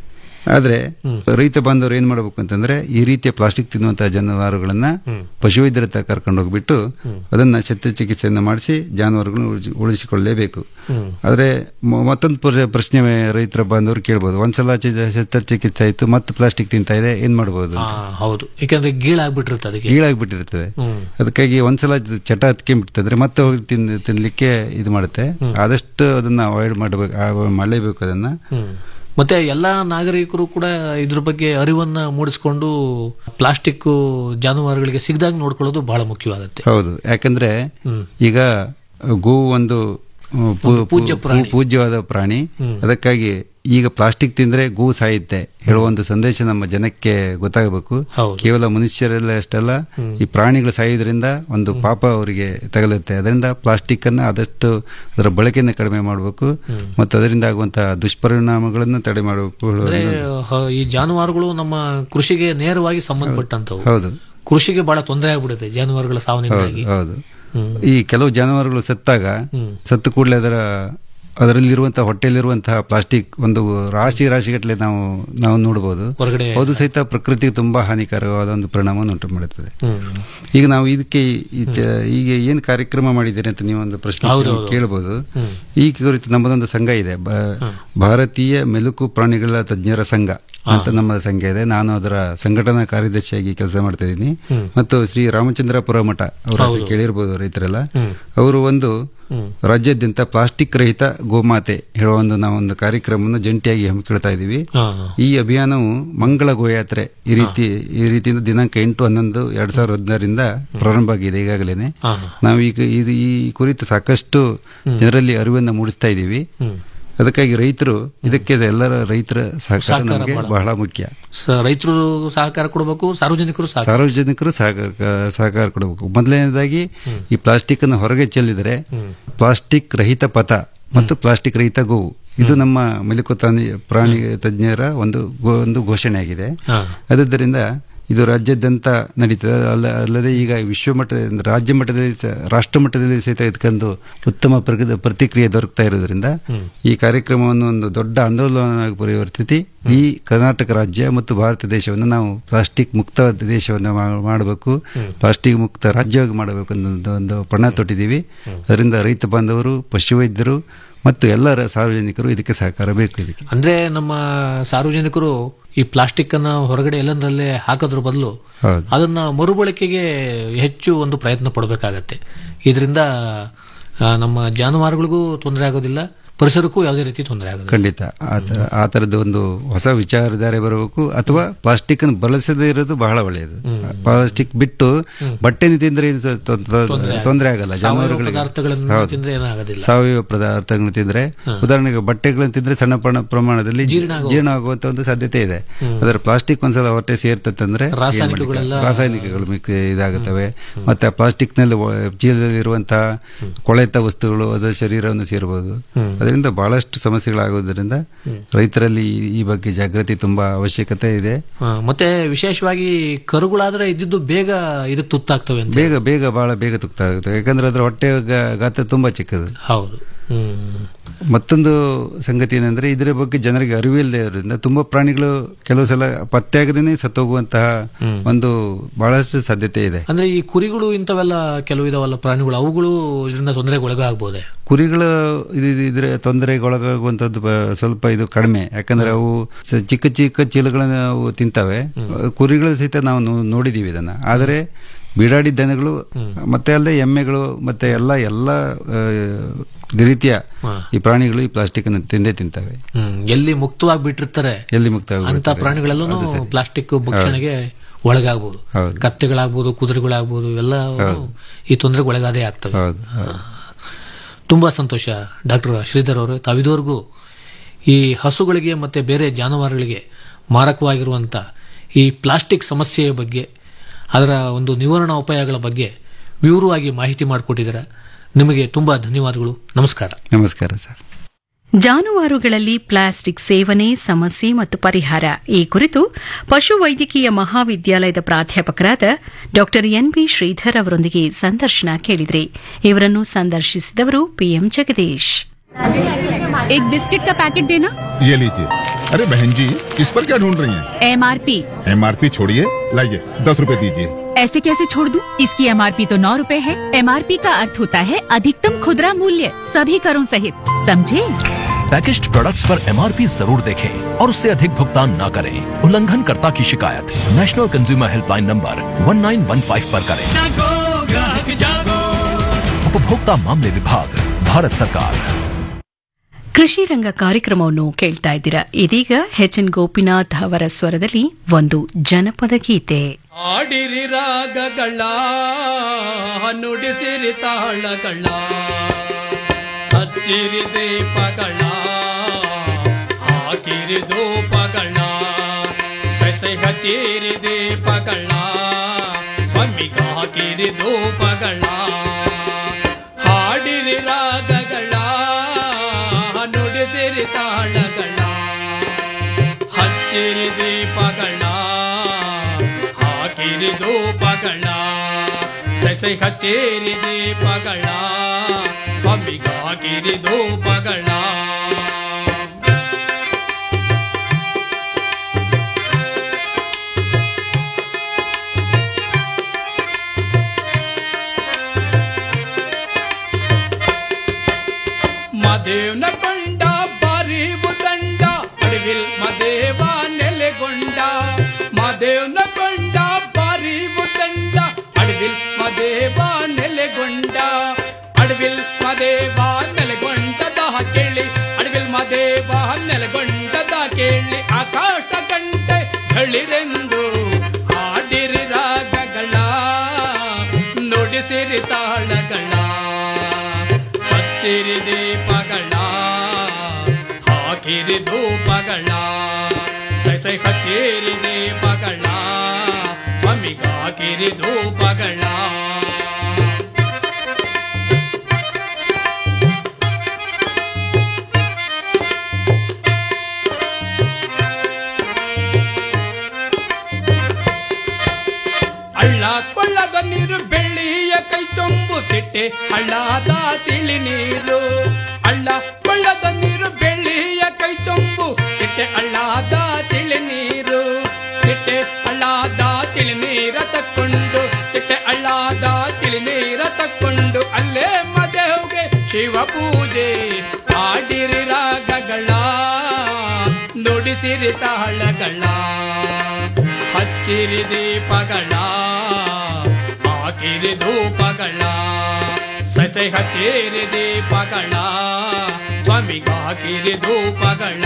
ಆದ್ರೆ ರೈತ ಬಾಂಧವರು ಏನ್ ಮಾಡಬೇಕು ಅಂತಂದ್ರೆ ಈ ರೀತಿಯ ಪ್ಲಾಸ್ಟಿಕ್ ತಿನ್ನುವಂತಹ ಜಾನುವಾರುಗಳನ್ನ ಪಶುವೈದ್ಯರ ಹತ್ರ ಕರ್ಕೊಂಡು ಹೋಗ್ಬಿಟ್ಟು ಅದನ್ನ ಶಸ್ತ್ರಚಿಕಿತ್ಸೆಯನ್ನು ಮಾಡಿಸಿ ಜಾನುವಾರುಗಳನ್ನು ಉಳಿಸಿ- ಉಳಿಸಿಕೊಳ್ಳಲೇಬೇಕು ಆದ್ರೆ ಮ- ಮತ್ತೊಂದು ಪ್ರ- ಪ್ರಶ್ನೆ ರೈತರ ಬಾಂಧವರು ಕೇಳ್ಬೋದು ಒಂದ್ಸಲ ಚಿ- ಶಸ್ತ್ರಚಿಕಿತ್ಸೆ ಆಯ್ತು ಮತ್ತೆ ಪ್ಲಾಸ್ಟಿಕ್ ತಿಂತಾ ಇದೆ ಏನ್ ಮಾಡಬಹುದು ಆ, ಹೌದು ಯಾಕಂದ್ರೆ ಗೀಳಾಗ್ಬಿಟ್ಟಿರುತ್ತೆ ಅದಕ್ಕೆ ಗೀಳಾಗ್ಬಿಟ್ಟಿರ್ತದೆ ಹ್ಮ್. ಅದಕ್ಕಾಗಿ ಒಂದ್ಸಲ ಇದು ಚಟ ಹತ್ಕೊಂಡ್ಬಿಡ್ತದ್ರೆ ಮತ್ತೆ ಹೋಗಿ ತಿನ್ ತಿನ್ಲಿಕ್ಕೆ ಇದು ಮಾಡುತ್ತೆ ಆದಷ್ಟು ಅದನ್ನ ಅವಾಯ್ಡ್ ಮಾಡಬೇಕು ಮಾಡಲೇಬೇಕು ಅದನ್ನ ಹ್ಮ್. ಮತ್ತೆ ಎಲ್ಲಾ ನಾಗರಿಕರು ಕೂಡ ಇದ್ರ ಬಗ್ಗೆ ಅರಿವನ್ನ ಮೂಡಿಸ್ಕೊಂಡು ಪ್ಲಾಸ್ಟಿಕ್ ಜಾನುವಾರುಗಳಿಗೆ ಸಿಗದಾಗ ನೋಡ್ಕೊಳ್ಳೋದು ಬಹಳ ಮುಖ್ಯವಾಗುತ್ತೆ ಹೌದು ಯಾಕಂದ್ರೆ ಈಗ ಗೋವು ಒಂದು ಆ, ಪೂ- ಪೂಜ್ಯ ಪೂ- ಪ್ರಾಣಿ. ಪೂಜ್ಯವಾದ ಪ್ರಾಣಿ ಅದಕ್ಕಾಗಿ ಈಗ ಪ್ಲಾಸ್ಟಿಕ್ ತಿಂದ್ರೆ ಗೋ ಸಾಯುತ್ತೆ ಹೇಳುವ ಒಂದು ಸಂದೇಶ ನಮ್ಮ ಜನಕ್ಕೆ ಗೊತ್ತಾಗಬೇಕು ಹೌದು. ಕೇವಲ ಮನುಷ್ಯರಲ್ಲ ಅಷ್ಟಲ್ಲ ಈ ಪ್ರಾಣಿಗಳು ಸಾಯೋದ್ರಿಂದ ಒಂದು ಪಾಪ ಅವರಿಗೆ ತಗಲುತ್ತೆ ಅದರಿಂದ ಪ್ಲಾಸ್ಟಿಕ್ ಅನ್ನ ಆದಷ್ಟು ಅದರ ಬಳಕೆಯನ್ನು ಕಡಿಮೆ ಮಾಡಬೇಕು ಮತ್ತು ಅದರಿಂದ ಆಗುವಂತಹ ದುಷ್ಪರಿಣಾಮಗಳನ್ನು ತಡೆ ಮಾಡಬೇಕು ಅಂದ್ರೆ ಹ- ಈ ಜಾನುವಾರುಗಳು ನಮ್ಮ ಕೃಷಿಗೆ ನೇರವಾಗಿ ಸಂಬಂಧಪಟ್ಟಂತವು ಹೌದು ಕೃಷಿಗೆ ಬಹಳ ತೊಂದರೆ ಆಗ್ಬಿಡುತ್ತೆ ಜಾನುವಾರುಗಳ ಸಾವನಿಂದಾಗಿ ಹೌದು ಈ ಕೆಲವು ಜಾನುವಾರುಗಳು ಸತ್ತಾಗ ಸತ್ತು ಕೂಡಲೇ ಅದರ ಅದರಲ್ಲಿರುವಂತಹ ಹೊಟ್ಟೆಯಲ್ಲಿರುವಂತಹ ಪ್ಲಾಸ್ಟಿಕ್ ಒಂದು ರಾಶಿ ರಾಶಿಗಟ್ಟಲೆ ನಾವು ನಾವು ನೋಡಬಹುದು ಹೊರಗಡೆ ಅದು ಸಹಿತ ಪ್ರಕೃತಿಗೆ ತುಂಬಾ ಹಾನಿಕಾರಕವಾದ ಒಂದು ಪರಿಣಾಮವನ್ನು ಉಂಟು ಮಾಡುತ್ತದೆ ಹ್ಮ್. ಈಗ ನಾವು ಇದಕ್ಕೆ ಈ ಚ- ಈಗ ಏನ್ ಕಾರ್ಯಕ್ರಮ ಮಾಡಿದ್ದೀರಿ ಅಂತ ನೀವು ಒಂದು ಪ್ರಶ್ನೆ ಹೌದು, ಹೌದು. ಕೇಳಬಹುದು ಈ ಕುರಿತು ನಮ್ಮದೊಂದು ಸಂಘ ಇದೆ ಬ- ಭಾರತೀಯ ಮೆಲುಕು ಪ್ರಾಣಿಗಳ ತಜ್ಞರ ಸಂಘ ಅಂತ ನಮ್ಮ ಸಂಘ ಇದೆ ನಾನು ಅದರ ಸಂಘಟನಾ ಕಾರ್ಯದರ್ಶಿಯಾಗಿ ಕೆಲಸ ಮಾಡ್ತಾ ಇದ್ದೀನಿ ಮತ್ತು ಶ್ರೀ ರಾಮಚಂದ್ರಪುರ ಮಠ ಅವರ ಹೆಸರು ಕೇಳಿರ್ಬೋದು ರೈತರೆಲ್ಲ ಅವರು ಒಂದು ರಾಜ್ಯಾದ್ಯಂತ ಪ್ಲಾಸ್ಟಿಕ್ ರಹಿತ ಗೋಮಾತೆ ಹೇಳುವ ಒಂದು ನಾವು ಒಂದು ಕಾರ್ಯಕ್ರಮವನ್ನು ಜಂಟಿಯಾಗಿ ಹಮ್ಮಿಕೊಳ್ತಾ ಇದ್ದೀವಿ ಆ, ಈ ಅಭಿಯಾನವು ಮಂಗಳ ಗೋಯಾತ್ರೆ ಈ ರೀತಿ ಈ ರೀತಿಯಿಂದ ದಿನಾಂಕ ಎಂಟು ಹನ್ನೊಂದು ಎರಡ್ ಸಾವಿರದ ಹದಿನಾರರಿಂದ ಪ್ರಾರಂಭ ಆಗಿದೆ ಈಗಾಗಲೇ ಆ, ನಾವು ಈಗ ಇದು ಈ ಕುರಿತು ಸಾಕಷ್ಟು ಜನರಲ್ಲಿ ಅರಿವನ್ನು ಮೂಡಿಸ್ತಾ ಇದ್ದೀವಿ ಅದಕ್ಕಾಗಿ ರೈತರು ಇದಕ್ಕೆ ಎಲ್ಲರ ರೈತರ ಸಹಕಾರ ಸಹಕಾರ ನಮಗೆ ಬಹಳ ಬಹಳ ಮುಖ್ಯ ಸ- ರೈತರು ಸಹಕಾರ ಕೊಡಬೇಕು ಸಾರ್ವಜನಿಕರು ಸಹಕಾರ ಸಾರ್ವಜನಿಕರು ಸಹಕಾರ ಸಹಕಾರ ಕೊಡಬೇಕು ಮೊದಲನೇದಾಗಿ ಈ ಪ್ಲಾಸ್ಟಿಕ್ ಅನ್ನು ಹೊರಗೆ ಚೆಲ್ಲಿದರೆ ಪ್ಲಾಸ್ಟಿಕ್ ರಹಿತ ಪಥ ಮತ್ತು ಪ್ಲಾಸ್ಟಿಕ್ ರಹಿತ ಗೋವು ಇದು ನಮ್ಮ ಮೆಲುಕು ಪ್ರಾಣಿ ಪ್ರಾಣಿ ತಜ್ಞರ ಒಂದು ಗೋ- ಒಂದು ಘೋಷಣೆ ಆಗಿದೆ ಆ, ಆದ್ದರಿಂದ ಇದು ರಾಜ್ಯಾದ್ಯಂತ ನಡೀತದೆ ಅಲ್ಲ ಅಲ್ಲದೆ ಈಗ ವಿಶ್ವ ಮಟ್ಟದ ರಾಜ್ಯ ಮಟ್ಟದಲ್ಲಿ ಸ- ರಾಷ್ಟ್ರ ಮಟ್ಟದಲ್ಲಿ ಸಹಿತ ಇದಕ್ಕೊಂದು ಉತ್ತಮ ಪ್ರಗತಿ ಪ್ರತಿಕ್ರಿಯೆ ದೊರಕ್ತಾ ಇರೋದ್ರಿಂದ ಈ ಕಾರ್ಯಕ್ರಮವನ್ನು ಒಂದು ದೊಡ್ಡ ಆಂದೋಲನವಾಗಿ ಪರಿವರ್ತಿಸಿ ಈ ಕರ್ನಾಟಕ ರಾಜ್ಯ ಮತ್ತು ಭಾರತ ದೇಶವನ್ನು ನಾವು ಪ್ಲಾಸ್ಟಿಕ್ ಮುಕ್ತ ದೇಶವನ್ನು ಮಾ- ಮಾಡಬೇಕು ಪ್ಲಾಸ್ಟಿಕ್ ಮುಕ್ತ ರಾಜ್ಯವಾಗಿ ಮಾಡಬೇಕು ಅನ್ನೋ ಒಂದು ಪಣ ತೊಟ್ಟಿದ್ದೀವಿ ಅದರಿಂದ ರೈತ ಬಾಂಧವರು ಪಶುವೈದ್ಯರು ಮತ್ತು ಎಲ್ಲರ ಸಾರ್ವಜನಿಕರು ಇದಕ್ಕೆ ಸಹಕಾರ ಬೇಕು ಇದಕ್ಕೆ ಅಂದ್ರೆ ನಮ್ಮ ಸಾರ್ವಜನಿಕರು ಈ ಪ್ಲಾಸ್ಟಿಕ್ ಅನ್ನ ಹೊರಗಡೆ ಎಲ್ಲಂದ್ರಲ್ಲೇ ಹಾಕೋದ್ರ ಬದಲು ಹೌದು ಅದನ್ನ ಮರುಬಳಕೆಗೆ ಹೆಚ್ಚು ಒಂದು ಪ್ರಯತ್ನ ಪಡಬೇಕಾಗತ್ತೆ ಇದರಿಂದ ಆ, ನಮ್ಮ ಜಾನುವಾರುಗಳಿಗೂ ತೊಂದರೆ ಆಗೋದಿಲ್ಲ ಪರಿಸರಕ್ಕೂ ಯಾವುದೇ ರೀತಿ ತೊಂದರೆ ಆಗೋದಿಲ್ಲ ಖಂಡಿತ ಆ ತ- ಆ ತರದ ಒಂದು ಹೊಸ ವಿಚಾರಧಾರೆ ಬರಬೇಕು ಅಥವಾ ಪ್ಲಾಸ್ಟಿಕ್ ಅನ್ನು ಬಳಸದೇ ಇರೋದು ಬಹಳ ಒಳ್ಳೆಯದು ಪ್ಲಾಸ್ಟಿಕ್ ಬಿಟ್ಟು ಬಟ್ಟೆ ತಿಂದ್ರೆ ಏನು ಸ- ತೊ- ತೊ- ತೊಂದರೆ ಆಗಲ್ಲ ಸಾವಯವ ಜಾನುವಾರುಗಳಿಗೆ ಪದಾರ್ಥಗಳನ್ನು ಹೌದು. ತಿಂದ್ರೆ ಏನಾಗೋದಿಲ್ಲ ಸಾವಯವ ಪದಾರ್ಥಗಳನ್ನು ತಿಂದ್ರೆ ಉದಾಹರಣೆಗೆ ಬಟ್ಟೆಗಳನ್ನು ತಿಂದ್ರೆ ಸಣ್ಣ ಪ್ರಣ- ಪ್ರಮಾಣದಲ್ಲಿ ಜೀರ್ಣ ಆಗುವಂತ ಒಂದು ಸಾಧ್ಯತೆ ಇದೆ ಅದರ ಪ್ಲಾಸ್ಟಿಕ್ ಒಂದ್ಸಲ ಹೊಟ್ಟೆ ಸೇರ್ತಂದ್ರೆ ಏನ್ ರಾಸಾಯನಿಕಗಳೆಲ್ಲ- ಮಾಡ್ಲಿಕ್ಕೆ? ರಾಸಾಯನಿಕಗಳು ಮಿಕ್ ಇದಾಗುತ್ತವೆ ಮತ್ತೆ ಆ ಪ್ಲಾಸ್ಟಿಕ್ ನಲ್ಲಿ ಒ- ಚೀಲದಲ್ಲಿ ಇರುವಂತಹ ಕೊಳೆತ ವಸ್ತುಗಳು ಅದರ ಶರೀರವನ್ನು ಸೇರಬಹುದು ಅದರಿಂದ ಬಹಳಷ್ಟು ಸಮಸ್ಯೆಗಳಾಗೋದ್ರಿಂದ ರೈತರಲ್ಲಿ ಈ- ಈ ಬಗ್ಗೆ ಜಾಗೃತಿ ತುಂಬಾ ಅವಶ್ಯಕತೆ ಇದೆ ಆ, ಮತ್ತೆ ವಿಶೇಷವಾಗಿ ಕರುಗಳಾದ್ರೆ ಇದ್ದಿದ್ದು ಬೇಗ ಇದಕ್ಕೆ ತುತ್ತಾಗ್ತವೆ ಅಂತ ಬೇಗ ಬೇಗ ಬಹಳ ಬೇಗ ತುಕ್ತ ಆಗುತ್ತೆ ಯಾಕಂದ್ರೆ ಅದರ ಹೊಟ್ಟೆ ಗ- ಗಾತ್ರ ತುಂಬಾ ಚಿಕ್ಕದು ಹೌದು ಹ್ಮ್ ಮತ್ತೊಂದು ಸಂಗತಿ ಏನಂದ್ರೆ ಇದರ ಬಗ್ಗೆ ಜನರಿಗೆ ಅರಿವಿಲ್ಲದೆ ಇರೋದ್ರಿಂದ ತುಂಬಾ ಪ್ರಾಣಿಗಳು ಕೆಲವು ಸಲ ಪತ್ತೆ ಆಗದೇನೆ ಸತ್ತೋಗುವಂತಹ ಒಂದು ಬಹಳಷ್ಟು ಸಾಧ್ಯತೆ ಇದೆ ಅಂದ್ರೆ ಈ ಕುರಿಗಳು ಇಂಥವೆಲ್ಲ ಕೆಲವು ಇದಾವಲ್ಲ ಪ್ರಾಣಿಗಳು ಅವುಗಳು ಇದರಿಂದ ತೊಂದರೆಗೆ ಒಳಗಾಗಬಹುದೇ ಕುರಿಗಳು ಇದು ಇದ್ರೆ ತೊಂದರೆಗೊಳಗಾಗುವಂಥದ್ದು ಬ- ಸ್ವಲ್ಪ ಇದು ಕಡಿಮೆ ಯಾಕಂದ್ರೆ ಅವು ಸ- ಚಿಕ್ಕ ಚಿಕ್ಕ ಚೀಲಗಳನ್ನ ಅವು ತಿಂತವೆ ಕುರಿಗಳು ಸಹಿತ ನಾವು ನೋ- ನೋಡಿದೀವಿ ಇದನ್ನ ಆದರೆ ಬಿಡಾಡಿ ದನಗಳು ಮತ್ತೆ ಅಲ್ಲದೆ ಎಮ್ಮೆಗಳು ಮತ್ತೆ ಎಲ್ಲ ಎಲ್ಲ ಆ, ರೀತಿಯ ಈ ಪ್ರಾಣಿಗಳು ಈ ಪ್ಲಾಸ್ಟಿಕ್ ಅನ್ನು ತಿಂದೇ ತಿಂತವೆ ಹ್ಮ್ ಎಲ್ಲಿ ಮುಕ್ತವಾಗಿ ಬಿಟ್ಟಿರ್ತಾರೆ ಎಲ್ಲಿ ಮುಕ್ತ ಅಂತ ಪ್ರಾಣಿಗಳೆಲ್ಲೂ ಪ್ಲಾಸ್ಟಿಕ್ ಭಕ್ಷಣೆಗೆ ಒಳಗಾಗಬಹುದು ಹೌದು. ಕತ್ತೆಗಳಾಗ್ಬೋದು ಕುದುರೆಗಳಾಗ್ಬೋದು ಇವೆಲ್ಲ ಈ ತೊಂದರೆಗೆ ಒಳಗಾದೇ ಆಗ್ತವೆ ಹೌದು ಹೌದು. ತುಂಬಾ ಸಂತೋಷ ಡಾಕ್ಟರ್ ಶ್ರೀಧರ್ ಅವರು ತಾವಿದವರೆಗೂ ಈ ಹಸುಗಳಿಗೆ ಮತ್ತೆ ಬೇರೆ ಜಾನುವಾರುಗಳಿಗೆ ಮಾರಕವಾಗಿರುವಂತ ಈ ಪ್ಲಾಸ್ಟಿಕ್ ಸಮಸ್ಯೆಯ ಬಗ್ಗೆ ಅದರ ಒಂದು ನಿವಾರಣಾ ಉಪಾಯಗಳ ಬಗ್ಗೆ ವಿವರವಾಗಿ ಮಾಹಿತಿ ಮಾಡಿಕೊಟ್ಟಿದ್ದಾರೆ ನಿಮಗೆ ತುಂಬಾ ಧನ್ಯವಾದಗಳು ನಮಸ್ಕಾರ ನಮಸ್ಕಾರ ಸರ್ ಜಾನುವಾರುಗಳಲ್ಲಿ ಪ್ಲಾಸ್ಟಿಕ್ ಸೇವನೆ ಸಮಸ್ಯೆ ಮತ್ತು ಪರಿಹಾರ ಈ ಕುರಿತು ಪಶುವೈದ್ಯಕೀಯ ಮಹಾವಿದ್ಯಾಲಯದ ಪ್ರಾಧ್ಯಾಪಕರಾದ ಡಾ ಎನ್ಬಿ ಶ್ರೀಧರ್ ಅವರೊಂದಿಗೆ ಸಂದರ್ಶನ ಕೇಳಿದ್ರಿ ಇವರನ್ನು ಸಂದರ್ಶಿಸಿದವರು ಪಿಎಂ ಜಗದೀಶ್ एक बिस्किट का पैकेट देना ये लीजिए अरे बहन जी इस पर क्या ढूंढ रही हैं? एमआरपी एमआरपी छोड़िए लाइए दस रुपए दीजिए ऐसे कैसे छोड़ दूं? इसकी एमआरपी तो नौ रूपए है एमआरपी का अर्थ होता है अधिकतम खुदरा मूल्य सभी करों सहित समझे पैकेज्ड प्रोडक्ट्स पर एमआरपी जरूर देखें और उससे अधिक भुगतान न करें उल्लंघनकर्ता की शिकायत नेशनल कंज्यूमर हेल्पलाइन नंबर 1915 पर करें उपभोक्ता मामले विभाग भारत सरकार ಕೃಷಿ ರಂಗ ಕಾರ್ಯಕ್ರಮವನ್ನು ಕೇಳ್ತಾ ಇದ್ದೀರಾ ಇದೀಗ ಎಚ್ ಎನ್ ಗೋಪಿನಾಥ್ ಅವರ ಸ್ವರದಲ್ಲಿ ಒಂದು ಜನಪದ ಗೀತೆ ಆಡಿರಿ ರಾಗಗಳ ನುಡಿಸಿರಿ ತಾಳಗಳ ಹಚ್ಚಿರಿ ದೀಪಗಳ ಹಾಕಿರಿ ಧೂಪಗಳ ಸೆಸೆ ಹಚ್ಚಿರಿ ದೀಪಗಳ ಸ್ವಾಮಿಗ ಹಾಕಿರಿ ಧೂಪಗಳ ಹಾಡಿರಿ ರಾಗಗಳ ನುಡಿಸಿರಿ ತಾಳಗಳ ಹಚ್ಚಿರಿ ದೀಪಗಳ ಹಾಕಿರಿ ಧೂಪಗಳ ಸೆಸೆ ಹಚ್ಚಿರಿ ದೀಪಗಳ ಸ್ವಾಮಿಗ ಹಾಕಿರಿ ಧೂಪಗಳ ಮದೇವ್ನ ಕೊಂಡ ಬಾರಿಬು ದಂಡ ಅಡವಿಲ್ ಮದೇವ ನೆಲೆಗೊಂಡ ಮದೇವ್ನ ಕೊಂಡ ಬಾರಿಬು ದಂಡ ಅಡವಿಲ್ ಮದೇವ ನೆಲೆಗೊಂಡ ಅಡವಿಲ್ ಮದೇವ ನೆಲೆಗೊಂಡದ ಕೇಳಿ ಅಡವಿಲ್ ಮದೇವ ನೆಲೆಗೊಂಡದ ಕೇಳಿ ಆಕಾಶ ಗಂಟೆ ಗಳಿರೆಂದು ಹಾಡಿರಿ ರಾಗಗಳ ನುಡಿಸಿರಿ ತಾಳಗಳ ಹಚ್ಚಿರಿ ದೀಪಗಳ ಹಾಕಿರಿ ಧೂಪಗಳ ಸೈ ಹಚ್ಚಿರಿ ದೀಪಗಳ ಸ್ವಾಮಿಗ ಹಾಕಿರಿ ಧೂಪಗಳ ಹಳ್ಳ ಕೊಳ್ಳದ ನೀರು ಬೆಳ್ಳಿಯ ಕೈ ಚೊಂಬು ತಿಟ್ಟೆ ಹಳ್ಳದ ತಿಳಿ ನೀರು ಹಳ್ಳ ಕೊಳ್ಳದ ನೀರು ಬೆಳ್ಳಿಯ ಕೈ ಚೊಂಬು ತಿಟ್ಟೆ ಹಳ್ಳದ ತಿಳಿ ನೀರು ತಿಟ್ಟೆ ಹಳ್ಳದ ತಿಳಿ ನೀರ ತಕ್ಕೊಂಡು ತಿಟ್ಟೆ ಹಳ್ಳದ ತಿಳಿ ನೀರ ತಕ್ಕೊಂಡು ಅಲ್ಲೇ ಮದೇವ್ಗೆ ಶಿವ ಪೂಜೆ ಆಡಿರಿ ರಾಗಗಳ ನುಡಿಸಿರಿ ತಾಳಗಳ ಹಚ್ಚಿರಿ ದೀಪಗಳ ಹಾಕಿರಿ ಧೂಪಗಳ ಸಸೆ ಹಚ್ಚಿರಿ ದೀಪಗಳ ಸ್ವಾಮಿಗ ಹಾಕಿರಿ ಧೂಪಗಳ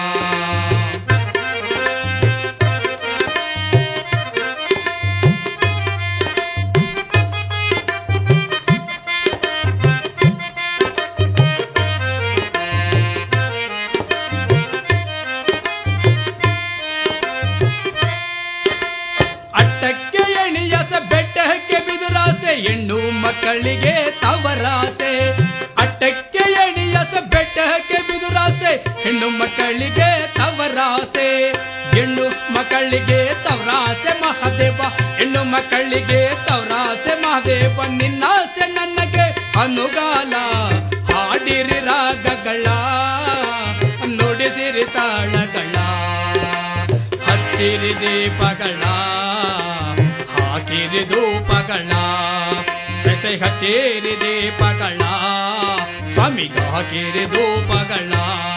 ಅಟ್ಟಕ್ಕೆ ಎಣಿಯಸ ಬೆಟ್ಟಕ್ಕೆ ಬಿದುರಾಸೆ ಹೆಣ್ಣು ಮಕ್ಕಳಿಗೆ ತವರಾಸೆ ಅಟ್ಟಕ್ಕೆ ಎಣಿಯಸ ಬೆಟ್ಟಕ್ಕೆ ಬಿದುರಾಸೆ ಹೆಣ್ಣು ಮಕ್ಕಳಿಗೆ ತವರಾಸೆ ಹೆಣ್ಣು ಮಕ್ಕಳಿಗೆ ತವರಾಸೆ ಮಹಾದೇವ ಹೆಣ್ಣು ಮಕ್ಕಳಿಗೆ ತವರಾಸೆ ಮಹಾದೇವ ನಿನ್ನಾಸೆ ನನಗೆ ಅನುಗಾಲ ಹಾಡಿರಿ ರಾಗಗಳ ನುಡಿಸಿರಿ ತಾಳಗಳ ಹಚ್ಚಿರಿ ದೀಪಗಳ ಹಾಕಿರಿ ಧೂಪಗಳ ಸೆಸೆ ಹಚ್ಚಿರಿ ದೀಪಗಳ ಸ್ವಾಮಿಗೆ ಹಾಕಿರಿ ಧೂಪಗಳ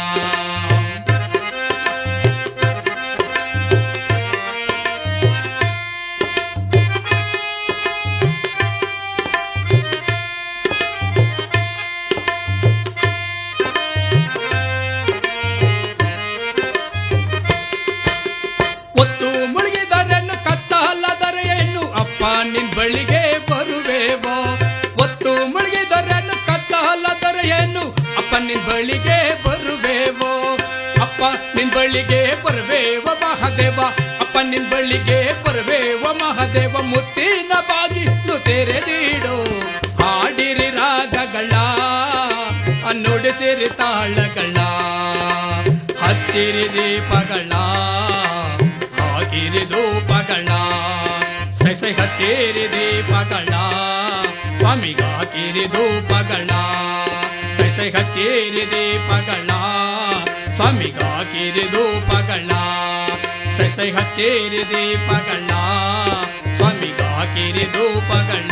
ಒತ್ತು ಮುಳುಗಿದರೆನ್ನು ಕತ್ತಲ್ಲದರೆ ಹೆಣ್ಣು ಅಪ್ಪ ನಿನ್ ಬಳಿಗೆ ಬರುವೆವೋ ಒತ್ತು ಮುಳುಗಿದರೆನ್ನು ಕತ್ತಲ್ಲದರೆ ಹೆಣ್ಣು ಅಪ್ಪ ನಿನ್ ಬಳಿಗೆ ಬರುವೆವೋ ಅಪ್ಪ ನಿನ್ ಬಳಿಗೆ ಬರುವೆವ ಮಹಾದೇವ ಅಪ್ಪ ನಿನ್ ಬಳಿಗೆ ಬರುವೆವ ಮಹಾದೇವ ಮುತ್ತಿನ ಬಾಗಿಲು ತೆರೆದಿಡು ಹಾಡಿರಿ ರಾಗಗಳ ನುಡಿಸಿರಿ ತಾಳಗಳ ಹಚ್ಚಿರಿ ದೀಪಗಳ ಹಾಕಿರಿ ಧೂಪಗಳ ಸೆಸೆ ಹಚ್ಚಿರಿ ದೀಪಗಳ ಸ್ವಾಮಿಗೆ ಹಾಕಿರಿ ಧೂಪಗಳ ಸೆಸೆ ಹಚ್ಚಿರಿ ದೀಪಗಳ ಸ್ವಾಮಿಗೆ ಹಾಕಿರಿ ಧೂಪಗಳ ಸೆಸೆ ಹಚ್ಚಿರಿ ದೀಪಗಳ ಸ್ವಾಮಿಗೆ ಹಾಕಿರಿ ಧೂಪಗಳ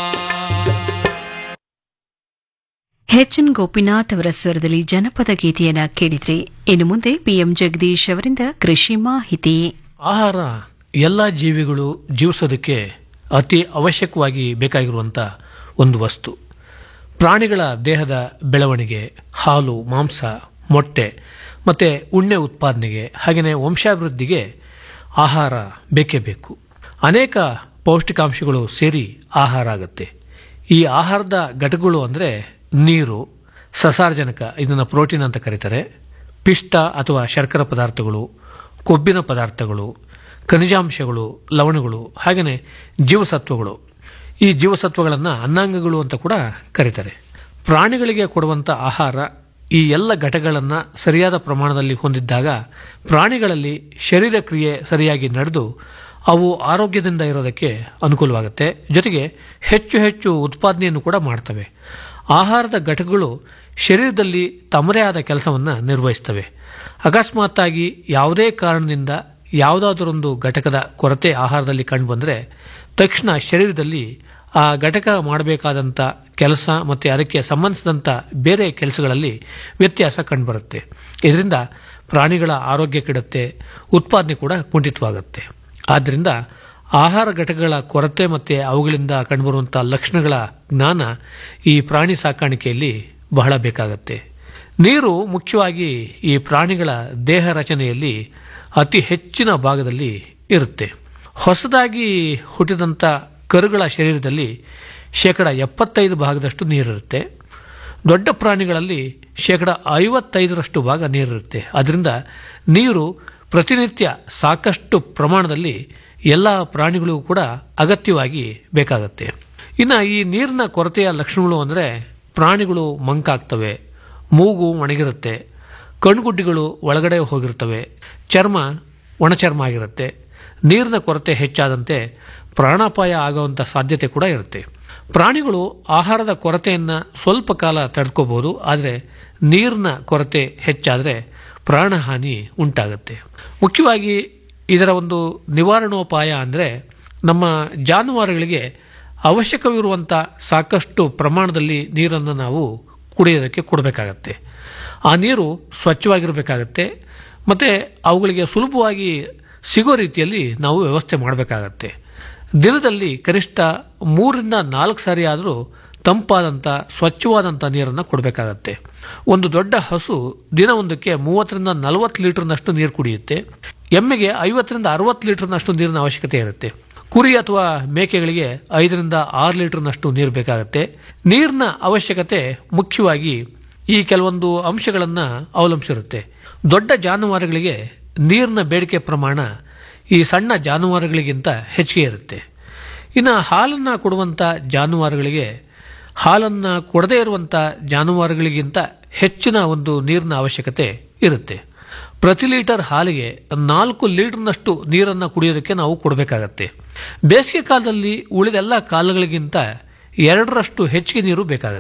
ಎಚ್ ಎನ್ ಗೋಪಿನಾಥ್ ಅವರ ಸ್ವರದಲ್ಲಿ ಜನಪದ ಗೀತೆಯನ್ನ ಕೇಳಿದ್ರಿ ಇನ್ನು ಮುಂದೆ ಪಿಎಂ ಜಗದೀಶ್ ಅವರಿಂದ ಕೃಷಿ ಮಾಹಿತಿ ಆಹಾರ ಎಲ್ಲ ಜೀವಿಗಳು ಜೀವಿಸೋದಕ್ಕೆ ಅತಿ ಅವಶ್ಯಕವಾಗಿ ಬೇಕಾಗಿರುವಂಥ ಒಂದು ವಸ್ತು ಪ್ರಾಣಿಗಳ ದೇಹದ ಬೆಳವಣಿಗೆ ಹಾಲು ಮಾಂಸ ಮೊಟ್ಟೆ ಮತ್ತು ಉಣ್ಣೆ ಉತ್ಪಾದನೆಗೆ ಹಾಗೆಯೇ ವಂಶಾಭಿವೃದ್ಧಿಗೆ ಆಹಾರ ಬೇಕೇ ಬೇಕು ಅನೇಕ ಪೌಷ್ಟಿಕಾಂಶಗಳು ಸೇರಿ ಆಹಾರ ಆಗುತ್ತೆ ಈ ಆಹಾರದ ಘಟಕಗಳು ಅಂದರೆ ನೀರು ಸಸಾರಜನಕ ಇದನ್ನು ಪ್ರೋಟೀನ್ ಅಂತ ಕರೀತಾರೆ ಪಿಷ್ಟ ಅಥವಾ ಶರ್ಕರ ಪದಾರ್ಥಗಳು ಕೊಬ್ಬಿನ ಪದಾರ್ಥಗಳು ಖನಿಜಾಂಶಗಳು ಲವಣಗಳು ಹಾಗೆಯೇ ಜೀವಸತ್ವಗಳು ಈ ಜೀವಸತ್ವಗಳನ್ನು ಅನ್ನಾಂಗಗಳು ಅಂತ ಕೂಡ ಕರೀತಾರೆ ಪ್ರಾಣಿಗಳಿಗೆ ಕೊಡುವಂಥ ಆಹಾರ ಈ ಎಲ್ಲ ಘಟಕಗಳನ್ನು ಸರಿಯಾದ ಪ್ರಮಾಣದಲ್ಲಿ ಹೊಂದಿದ್ದಾಗ ಪ್ರಾಣಿಗಳಲ್ಲಿ ಶರೀರ ಕ್ರಿಯೆ ಸರಿಯಾಗಿ ನಡೆದು ಅವು ಆರೋಗ್ಯದಿಂದ ಇರೋದಕ್ಕೆ ಅನುಕೂಲವಾಗುತ್ತೆ ಜೊತೆಗೆ ಹೆಚ್ಚು ಹೆಚ್ಚು ಉತ್ಪಾದನೆಯನ್ನು ಕೂಡ ಮಾಡ್ತವೆ ಆಹಾರದ ಘಟಕಗಳು ಶರೀರದಲ್ಲಿ ತಮ್ಮದೇ ಆದ ಕೆಲಸವನ್ನು ನಿರ್ವಹಿಸ್ತವೆ ಅಕಸ್ಮಾತ್ತಾಗಿ ಯಾವುದೇ ಕಾರಣದಿಂದ ಯಾವುದಾದರೊಂದು ಘಟಕದ ಕೊರತೆ ಆಹಾರದಲ್ಲಿ ಕಂಡುಬಂದರೆ ತಕ್ಷಣ ಶರೀರದಲ್ಲಿ ಆ ಘಟಕ ಮಾಡಬೇಕಾದಂಥ ಕೆಲಸ ಮತ್ತು ಅದಕ್ಕೆ ಸಂಬಂಧಿಸಿದಂಥ ಬೇರೆ ಕೆಲಸಗಳಲ್ಲಿ ವ್ಯತ್ಯಾಸ ಕಂಡುಬರುತ್ತೆ ಇದರಿಂದ ಪ್ರಾಣಿಗಳ ಆರೋಗ್ಯ ಕೆಡುತ್ತೆ ಉತ್ಪಾದನೆ ಕೂಡ ಕುಂಠಿತವಾಗುತ್ತೆ ಆದ್ದರಿಂದ ಆಹಾರ ಘಟಕಗಳ ಕೊರತೆ ಮತ್ತು ಅವುಗಳಿಂದ ಕಂಡುಬರುವಂಥ ಲಕ್ಷಣಗಳ ಜ್ಞಾನ ಈ ಪ್ರಾಣಿ ಸಾಕಾಣಿಕೆಯಲ್ಲಿ ಬಹಳ ಬೇಕಾಗತ್ತೆ ನೀರು ಮುಖ್ಯವಾಗಿ ಈ ಪ್ರಾಣಿಗಳ ದೇಹ ರಚನೆಯಲ್ಲಿ ಅತಿ ಹೆಚ್ಚಿನ ಭಾಗದಲ್ಲಿ ಇರುತ್ತೆ ಹೊಸದಾಗಿ ಹುಟ್ಟಿದಂಥ ಕರುಗಳ ಶರೀರದಲ್ಲಿ ಶೇಕಡ ಎಪ್ಪತ್ತೈದು ಭಾಗದಷ್ಟು ನೀರಿರುತ್ತೆ ದೊಡ್ಡ ಪ್ರಾಣಿಗಳಲ್ಲಿ ಶೇಕಡ ಐವತ್ತೈದರಷ್ಟು ಭಾಗ ನೀರಿರುತ್ತೆ ಅದರಿಂದ ನೀರು ಪ್ರತಿನಿತ್ಯ ಸಾಕಷ್ಟು ಪ್ರಮಾಣದಲ್ಲಿ ಎಲ್ಲ ಪ್ರಾಣಿಗಳಿಗೂ ಕೂಡ ಅಗತ್ಯವಾಗಿ ಬೇಕಾಗತ್ತೆ ಇನ್ನು ಈ ನೀರಿನ ಕೊರತೆಯ ಲಕ್ಷಣಗಳು ಅಂದರೆ ಪ್ರಾಣಿಗಳು ಮಂಕಾಗ್ತವೆ ಮೂಗು ಒಣಗಿರುತ್ತೆ ಕಣ್ಗುಡ್ಡಿಗಳು ಒಳಗಡೆ ಹೋಗಿರ್ತವೆ ಚರ್ಮ ಒಣಚರ್ಮ ಆಗಿರುತ್ತೆ ನೀರಿನ ಕೊರತೆ ಹೆಚ್ಚಾದಂತೆ ಪ್ರಾಣಾಪಾಯ ಆಗುವಂಥ ಸಾಧ್ಯತೆ ಕೂಡ ಇರುತ್ತೆ ಪ್ರಾಣಿಗಳು ಆಹಾರದ ಕೊರತೆಯನ್ನು ಸ್ವಲ್ಪ ಕಾಲ ತಡ್ಕೋಬಹುದು ಆದರೆ ನೀರಿನ ಕೊರತೆ ಹೆಚ್ಚಾದರೆ ಪ್ರಾಣಹಾನಿ ಉಂಟಾಗುತ್ತೆ ಮುಖ್ಯವಾಗಿ ಇದರ ಒಂದು ನಿವಾರಣೋಪಾಯ ಅಂದರೆ ನಮ್ಮ ಜಾನುವಾರುಗಳಿಗೆ ಅವಶ್ಯಕವಿರುವಂಥ ಸಾಕಷ್ಟು ಪ್ರಮಾಣದಲ್ಲಿ ನೀರನ್ನು ನಾವು ಕುಡಿಯೋದಕ್ಕೆ ಕೊಡಬೇಕಾಗತ್ತೆ ಆ ನೀರು ಸ್ವಚ್ಛವಾಗಿರಬೇಕಾಗತ್ತೆ ಮತ್ತು ಅವುಗಳಿಗೆ ಸುಲಭವಾಗಿ ಸಿಗೋ ರೀತಿಯಲ್ಲಿ ನಾವು ವ್ಯವಸ್ಥೆ ಮಾಡಬೇಕಾಗತ್ತೆ ದಿನದಲ್ಲಿ ಕನಿಷ್ಠ ಮೂರರಿಂದ ನಾಲ್ಕು ಸಾರಿ ಆದರೂ ತಂಪಾದಂಥ ಸ್ವಚ್ಛವಾದಂಥ ನೀರನ್ನು ಕೊಡಬೇಕಾಗತ್ತೆ ಒಂದು ದೊಡ್ಡ ಹಸು ದಿನವೊಂದಕ್ಕೆ ಮೂವತ್ತರಿಂದ ನಲವತ್ತು ಲೀಟರ್ನಷ್ಟು ನೀರು ಕುಡಿಯುತ್ತೆ ಎಮ್ಮೆಗೆ ಐವತ್ತರಿಂದ ಅರವತ್ತು ಲೀಟರ್ನಷ್ಟು ನೀರಿನ ಅವಶ್ಯಕತೆ ಇರುತ್ತೆ ಕುರಿ ಅಥವಾ ಮೇಕೆಗಳಿಗೆ ಐದರಿಂದ ಆರು ಲೀಟರ್ನಷ್ಟು ನೀರು ಬೇಕಾಗುತ್ತೆ ನೀರಿನ ಅವಶ್ಯಕತೆ ಮುಖ್ಯವಾಗಿ ಈ ಕೆಲವೊಂದು ಅಂಶಗಳನ್ನು ಅವಲಂಬಿಸಿರುತ್ತೆ ದೊಡ್ಡ ಜಾನುವಾರುಗಳಿಗೆ ನೀರಿನ ಬೇಡಿಕೆ ಪ್ರಮಾಣ ಈ ಸಣ್ಣ ಜಾನುವಾರುಗಳಿಗಿಂತ ಹೆಚ್ಚಿಗೆ ಇರುತ್ತೆ ಇನ್ನು ಹಾಲನ್ನು ಕೊಡುವಂಥ ಜಾನುವಾರುಗಳಿಗೆ ಹಾಲನ್ನು ಕೊಡದೇ ಇರುವಂಥ ಜಾನುವಾರುಗಳಿಗಿಂತ ಹೆಚ್ಚಿನ ಒಂದು ನೀರಿನ ಅವಶ್ಯಕತೆ ಇರುತ್ತೆ ಪ್ರತಿ ಲೀಟರ್ ಹಾಲಿಗೆ ನಾಲ್ಕು ಲೀಟರ್ನಷ್ಟು ನೀರನ್ನು ಕುಡಿಯೋದಕ್ಕೆ ನಾವು ಕೊಡಬೇಕಾಗತ್ತೆ ಬೇಸಿಗೆ ಕಾಲದಲ್ಲಿ ಉಳಿದೆಲ್ಲ ಕಾಲಗಳಿಗಿಂತ ಎರಡರಷ್ಟು ಹೆಚ್ಚಿಗೆ ನೀರು ಬೇಕಾಗತ್ತೆ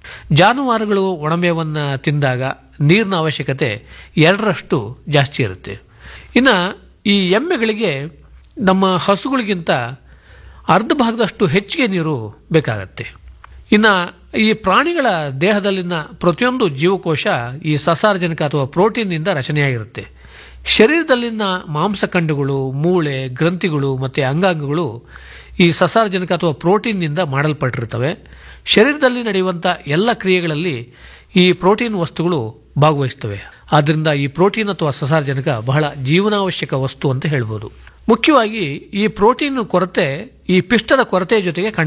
ಜಾನುವಾರುಗಳು ಒಣಮೇವನ್ನು ತಿಂದಾಗ ನೀರಿನ ಅವಶ್ಯಕತೆ ಎರಡರಷ್ಟು ಜಾಸ್ತಿ ಇರುತ್ತೆ ಇನ್ನು ಈ ಎಮ್ಮೆಗಳಿಗೆ ನಮ್ಮ ಹಸುಗಳಿಗಿಂತ ಅರ್ಧ ಭಾಗದಷ್ಟು ಹೆಚ್ಚಿಗೆ ನೀರು ಬೇಕಾಗತ್ತೆ ಇನ್ನು ಈ ಪ್ರಾಣಿಗಳ ದೇಹದಲ್ಲಿನ ಪ್ರತಿಯೊಂದು ಜೀವಕೋಶ ಈ ಸಸಾರಜನಕ ಅಥವಾ ಪ್ರೋಟೀನ್ನಿಂದ ರಚನೆಯಾಗಿರುತ್ತೆ ಶರೀರದಲ್ಲಿನ ಮಾಂಸಖಂಡಗಳು ಮೂಳೆ ಗ್ರಂಥಿಗಳು ಮತ್ತು ಅಂಗಾಂಗಗಳು ಈ ಸಸಾರಜನಕ ಅಥವಾ ಪ್ರೋಟೀನ್ನಿಂದ ಮಾಡಲ್ಪಟ್ಟಿರ್ತವೆ ಶರೀರದಲ್ಲಿ ನಡೆಯುವಂಥ ಎಲ್ಲ ಕ್ರಿಯೆಗಳಲ್ಲಿ ಈ ಪ್ರೋಟೀನ್ ವಸ್ತುಗಳು ಭಾಗವಹಿಸ್ತವೆ ಆದ್ದರಿಂದ ಈ ಪ್ರೋಟೀನ್ ಅಥವಾ ಸಸಾರಜನಕ ಬಹಳ ಜೀವನಾವಶ್ಯಕ ವಸ್ತು ಅಂತ ಹೇಳ್ಬೋದು ಮುಖ್ಯವಾಗಿ ಈ ಪ್ರೋಟೀನ್ ಕೊರತೆ ಈ ಪಿಷ್ಟದ ಕೊರತೆ ಜೊತೆಗೆ